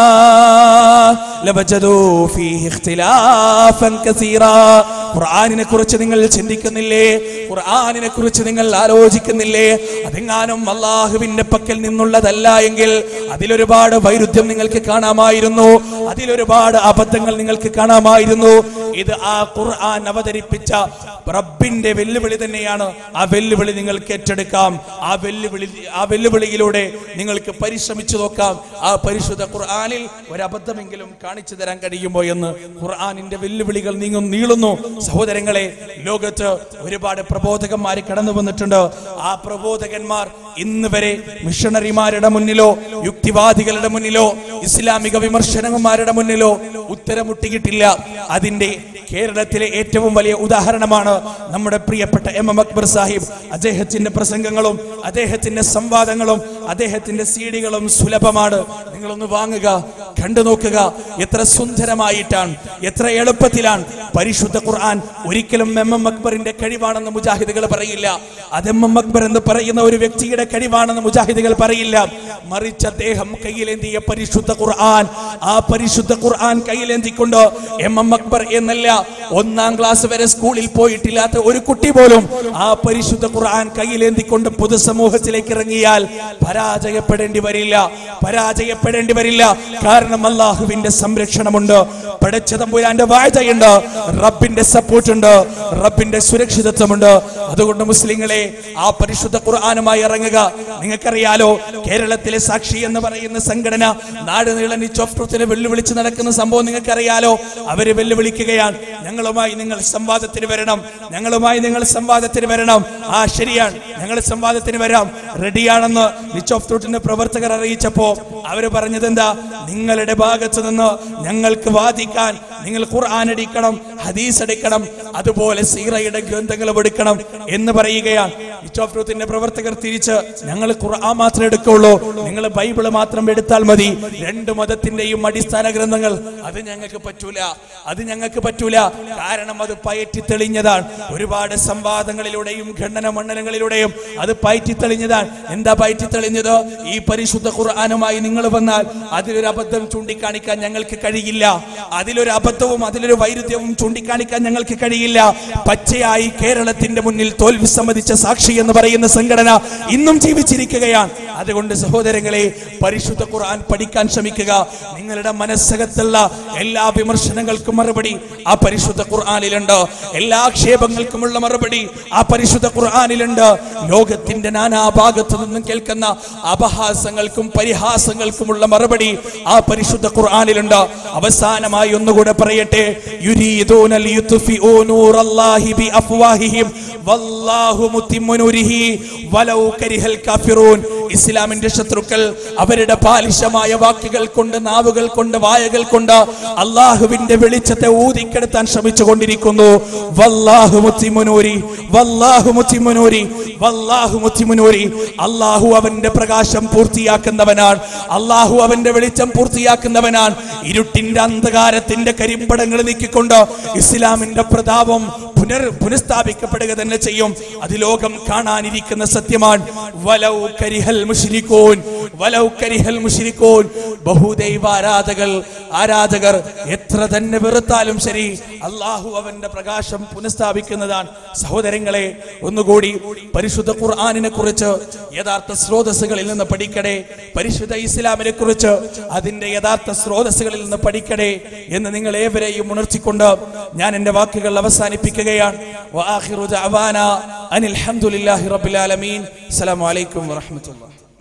الله لوجدوا فيه اختلافا كثيرا ഖുർആനിനെ കുറിച്ച് നിങ്ങൾ ചിന്തിക്കുന്നില്ലേ ഖുർആനിനെ കുറിച്ച് നിങ്ങൾ ആലോചിക്കുന്നില്ലേ അതെങ്ങാനും അള്ളാഹുവിന്റെ പക്കൽ നിന്നുള്ളതല്ല എങ്കിൽ അതിലൊരുപാട് വൈരുദ്ധ്യം നിങ്ങൾക്ക് കാണാമായിരുന്നു അതിലൊരുപാട് അബദ്ധങ്ങൾ നിങ്ങൾക്ക് കാണാമായിരുന്നു ഇത് ആ ഖുർആൻ അവതരിപ്പിച്ച റബ്ബിന്റെ വെല്ലുവിളി തന്നെയാണ് ആ വെല്ലുവിളി നിങ്ങൾക്ക് ഏറ്റെടുക്കാം ആ വെല്ലുവിളി ആ വെല്ലുവിളിയിലൂടെ നിങ്ങൾക്ക് പരിശ്രമിച്ചു നോക്കാം ആ പരിശുദ്ധ ഖുർആനിൽ ഒരബദ്ധമെങ്കിലും കാണിച്ചു തരാൻ കഴിയുമോ എന്ന് ഖുർആനിന്റെ വെല്ലുവിളികൾ നീങ്ങും നീളുന്നു സഹോദരങ്ങളെ ലോകത്ത് ഒരുപാട് പ്രബോധകന്മാർ കടന്നു വന്നിട്ടുണ്ട് ആ പ്രബോധകന്മാർ ഇന്ന് വരെ മിഷണറിമാരുടെ മുന്നിലോ യുക്തിവാദികളുടെ മുന്നിലോ ഇസ്ലാമിക വിമർശനന്മാരുടെ മുന്നിലോ ഉത്തരം മുട്ടിയിട്ടില്ല അതിന്റെ കേരളത്തിലെ ഏറ്റവും വലിയ ഉദാഹരണമാണ് നമ്മുടെ പ്രിയപ്പെട്ട എം എം അക്ബർ സാഹിബ് അദ്ദേഹത്തിന്റെ പ്രസംഗങ്ങളും അദ്ദേഹത്തിന്റെ സംവാദങ്ങളും അദ്ദേഹത്തിന്റെ സീഡികളും സുലഭമാണ് നിങ്ങളൊന്ന് വാങ്ങുക കണ്ടു നോക്കുക എത്ര സുന്ദരമായിട്ടാണ് എത്ര എളുപ്പത്തിലാണ് പരിശുദ്ധ ഖുർആൻ ഒരിക്കലും എം എം അക്ബറിന്റെ കഴിവാണെന്ന് മുജാഹിദുകൾ പറയില്ല അത് എം എം അക്ബർ എന്ന് പറയുന്ന ഒരു വ്യക്തിയുടെ കഴിവാണെന്ന് മുജാഹിദുകൾ പറയില്ല മറിച്ച് അദ്ദേഹം കയ്യിലേന്തിയ പരിശുദ്ധ ഖുർആൻ ആ പരിശുദ്ധ ഖുർആൻ കയ്യിലേന്തിക്കൊണ്ട് എം എം അക്ബർ എന്നല്ല ഒന്നാം ക്ലാസ് വരെ സ്കൂളിൽ പോയിട്ടില്ലാത്ത ഒരു കുട്ടി പോലും ആ പരിശുദ്ധ ഖുർആൻ കയ്യിലേന്തിക്കൊണ്ട് പൊതുസമൂഹത്തിലേക്ക് ഇറങ്ങിയാൽ പരാജയപ്പെടേണ്ടി വരില്ല പരാജയപ്പെടേണ്ടി വരില്ല കാരണം അള്ളാഹുവിന്റെ സംരക്ഷണമുണ്ട് പടച്ച തമ്പുരാന്റെ വാഴ്ചയുണ്ട് റബ്ബിന്റെ സപ്പോർട്ട് ഉണ്ട് റബ്ബിന്റെ സുരക്ഷിതത്വമുണ്ട് അതുകൊണ്ട് മുസ്ലിങ്ങളെ ആ പരിശുദ്ധ ഖുർആാനുമായി ഇറങ്ങുക നിങ്ങൾക്കറിയാലോ കേരളത്തിലെ സാക്ഷി എന്ന് പറയുന്ന സംഘടന നാട് നീളൻ ചോഫ്റ്റത്തിന് വെല്ലുവിളിച്ച് നടക്കുന്ന സംഭവം നിങ്ങൾക്കറിയാലോ അവര് വെല്ലുവിളിക്കുകയാണ് ഞങ്ങളുമായി നിങ്ങൾ സംവാദത്തിന് വരണം ഞങ്ങളുമായി നിങ്ങൾ സംവാദത്തിന് വരണം ആ ശരിയാണ് ഞങ്ങൾ സംവാദത്തിന് വരാം റെഡിയാണെന്ന് നിച്ച് ഓഫ് ട്രൂട്ടിന്റെ പ്രവർത്തകർ അറിയിച്ചപ്പോ അവര് പറഞ്ഞത് എന്താ നിങ്ങളുടെ ഭാഗത്ത് നിന്ന് ഞങ്ങൾക്ക് വാദിക്കാൻ നിങ്ങൾ ഖുർആൻ അടിക്കണം ഹദീസ് അടിക്കണം അതുപോലെ സീറയുടെ ഗ്രന്ഥങ്ങളും എടുക്കണം എന്ന് പറയുകയാണ് നിച്ച് ഓഫ് ട്രൂത്തിന്റെ പ്രവർത്തകർ തിരിച്ച് ഞങ്ങൾ ഖുർആൻ മാത്രമേ എടുക്കുള്ളൂ നിങ്ങൾ ബൈബിള് മാത്രം എടുത്താൽ മതി രണ്ട് മതത്തിന്റെയും അടിസ്ഥാന ഗ്രന്ഥങ്ങൾ അത് ഞങ്ങൾക്ക് പറ്റൂല അത് ഞങ്ങൾക്ക് പറ്റൂല കാരണം അത് പയറ്റി തെളിഞ്ഞതാണ് ഒരുപാട് സംവാദങ്ങളിലൂടെയും ഖണ്ഡന മണ്ഡലങ്ങളിലൂടെയും അത് പയറ്റി തെളിഞ്ഞതാണ് എന്താ പയറ്റി തെളിഞ്ഞത് ഈ പരിശുദ്ധ ഖുർആാനുമായി നിങ്ങൾ വന്നാൽ അതിലൊരു അബദ്ധം ചൂണ്ടിക്കാണിക്കാൻ ഞങ്ങൾക്ക് കഴിയില്ല അതിലൊരു അബദ്ധവും അതിലൊരു വൈരുദ്ധ്യവും ചൂണ്ടിക്കാണിക്കാൻ ഞങ്ങൾക്ക് കഴിയില്ല പച്ചയായി കേരളത്തിന്റെ മുന്നിൽ തോൽവി സമ്മതിച്ച സാക്ഷി എന്ന് പറയുന്ന സംഘടന ഇന്നും ജീവിച്ചിരിക്കുകയാണ് അതുകൊണ്ട് സഹോദരങ്ങളെ പരിശുദ്ധ ഖുർആൻ പഠിക്കാൻ ശ്രമിക്കുക നിങ്ങളുടെ മനസ്സകത്തുള്ള എല്ലാ വിമർശനങ്ങൾക്കും മറുപടി ആ പരിശുദ്ധ ഖുർആനിലുണ്ട് എല്ലാ ആക്ഷേപങ്ങൾക്കുമുള്ള മറുപടി ആ പരിശുദ്ധ ഖുർആനിലുണ്ട് ലോകത്തിന്റെ നാനാഭാഗത്തു നിന്നും കേൾക്കുന്ന അപഹാസങ്ങൾക്കും പരിഹാസങ്ങൾക്കുമുള്ള മറുപടി ആ പരിശുദ്ധ ഖുർആനിലുണ്ട് അവസാനമായി ഒന്നുകൂടെ പറയട്ടെ യുരീദൂന ലിയുത്ഫിഊ നൂറല്ലാഹി ബിഅഫ്വാഹിഹിം വല്ലാഹു മുത്തിമ്മു നൂരിഹി വലൗ കരിഹൽ കാഫിറൂൻ ഇസ്ലാമിന്റെ ശത്രുക്കൾ അവരുടെ ബാലിശമായ വാക്കുകൾ കൊണ്ട് നാവുകൾ കൊണ്ട് വായകൾ കൊണ്ട് അള്ളാഹുവിന്റെ വെളിച്ചത്തെ ഊതിക്കെടുത്താൻ ശ്രമിച്ചു കൊണ്ടിരിക്കുന്നു വല്ലാഹു മുത്തിമുനൂരി വല്ലാഹു മുത്തിമുനൂരി വല്ലാഹു മുത്തിമുനൂരി അള്ളാഹു അവന്റെ പ്രകാശം പൂർത്തിയാക്കുന്നവനാണ് അള്ളാഹു അവന്റെ വെളിച്ചം പൂർത്തിയാക്കുന്നവനാണ് ഇരുട്ടിന്റെ അന്ധകാരത്തിന്റെ കരിമ്പടങ്ങൾ നീക്കിക്കൊണ്ട് ഇസ്ലാമിന്റെ പ്രതാപം പുനർ പുനഃസ്ഥാപിക്കപ്പെടുക തന്നെ ചെയ്യും അത് ലോകം കാണാനിരിക്കുന്ന സത്യമാണ് വലൗ കരിഹൽ മുശ്രിക്കൂൻ വലൗ കരിഹൽ മുശ്രിക്കൂൻ ബഹുദൈവ ആരാധകൾ ആരാധകർ എത്ര തന്നെ വെറുത്താലും ശരി അള്ളാഹു അവന്റെ പ്രകാശം പുനഃസ്ഥാപിക്കുന്നതാണ് സഹോദരങ്ങളെ ഒന്നുകൂടി പരിശുദ്ധ ഖുർആാനിനെ കുറിച്ച് യഥാർത്ഥ സ്രോതസ്സുകളിൽ നിന്ന് പഠിക്കണേ പരിശുദ്ധ ഇസ്ലാമിനെ കുറിച്ച് അതിന്റെ യഥാർത്ഥ സ്രോതസ്സുകളിൽ നിന്ന് പഠിക്കണേ എന്ന് നിങ്ങൾ ഏവരെയും ഉണർത്തിക്കൊണ്ട് ഞാൻ എന്റെ വാക്കുകൾ അവസാനിപ്പിക്കുകയാണ് വആഖിറു ദഅവാന അനിൽ ഹംദുലില്ലാഹി റബ്ബിൽ ആലമീൻ അസ്സലാമു അലൈക്കും വറഹ്മത്തുള്ളാഹി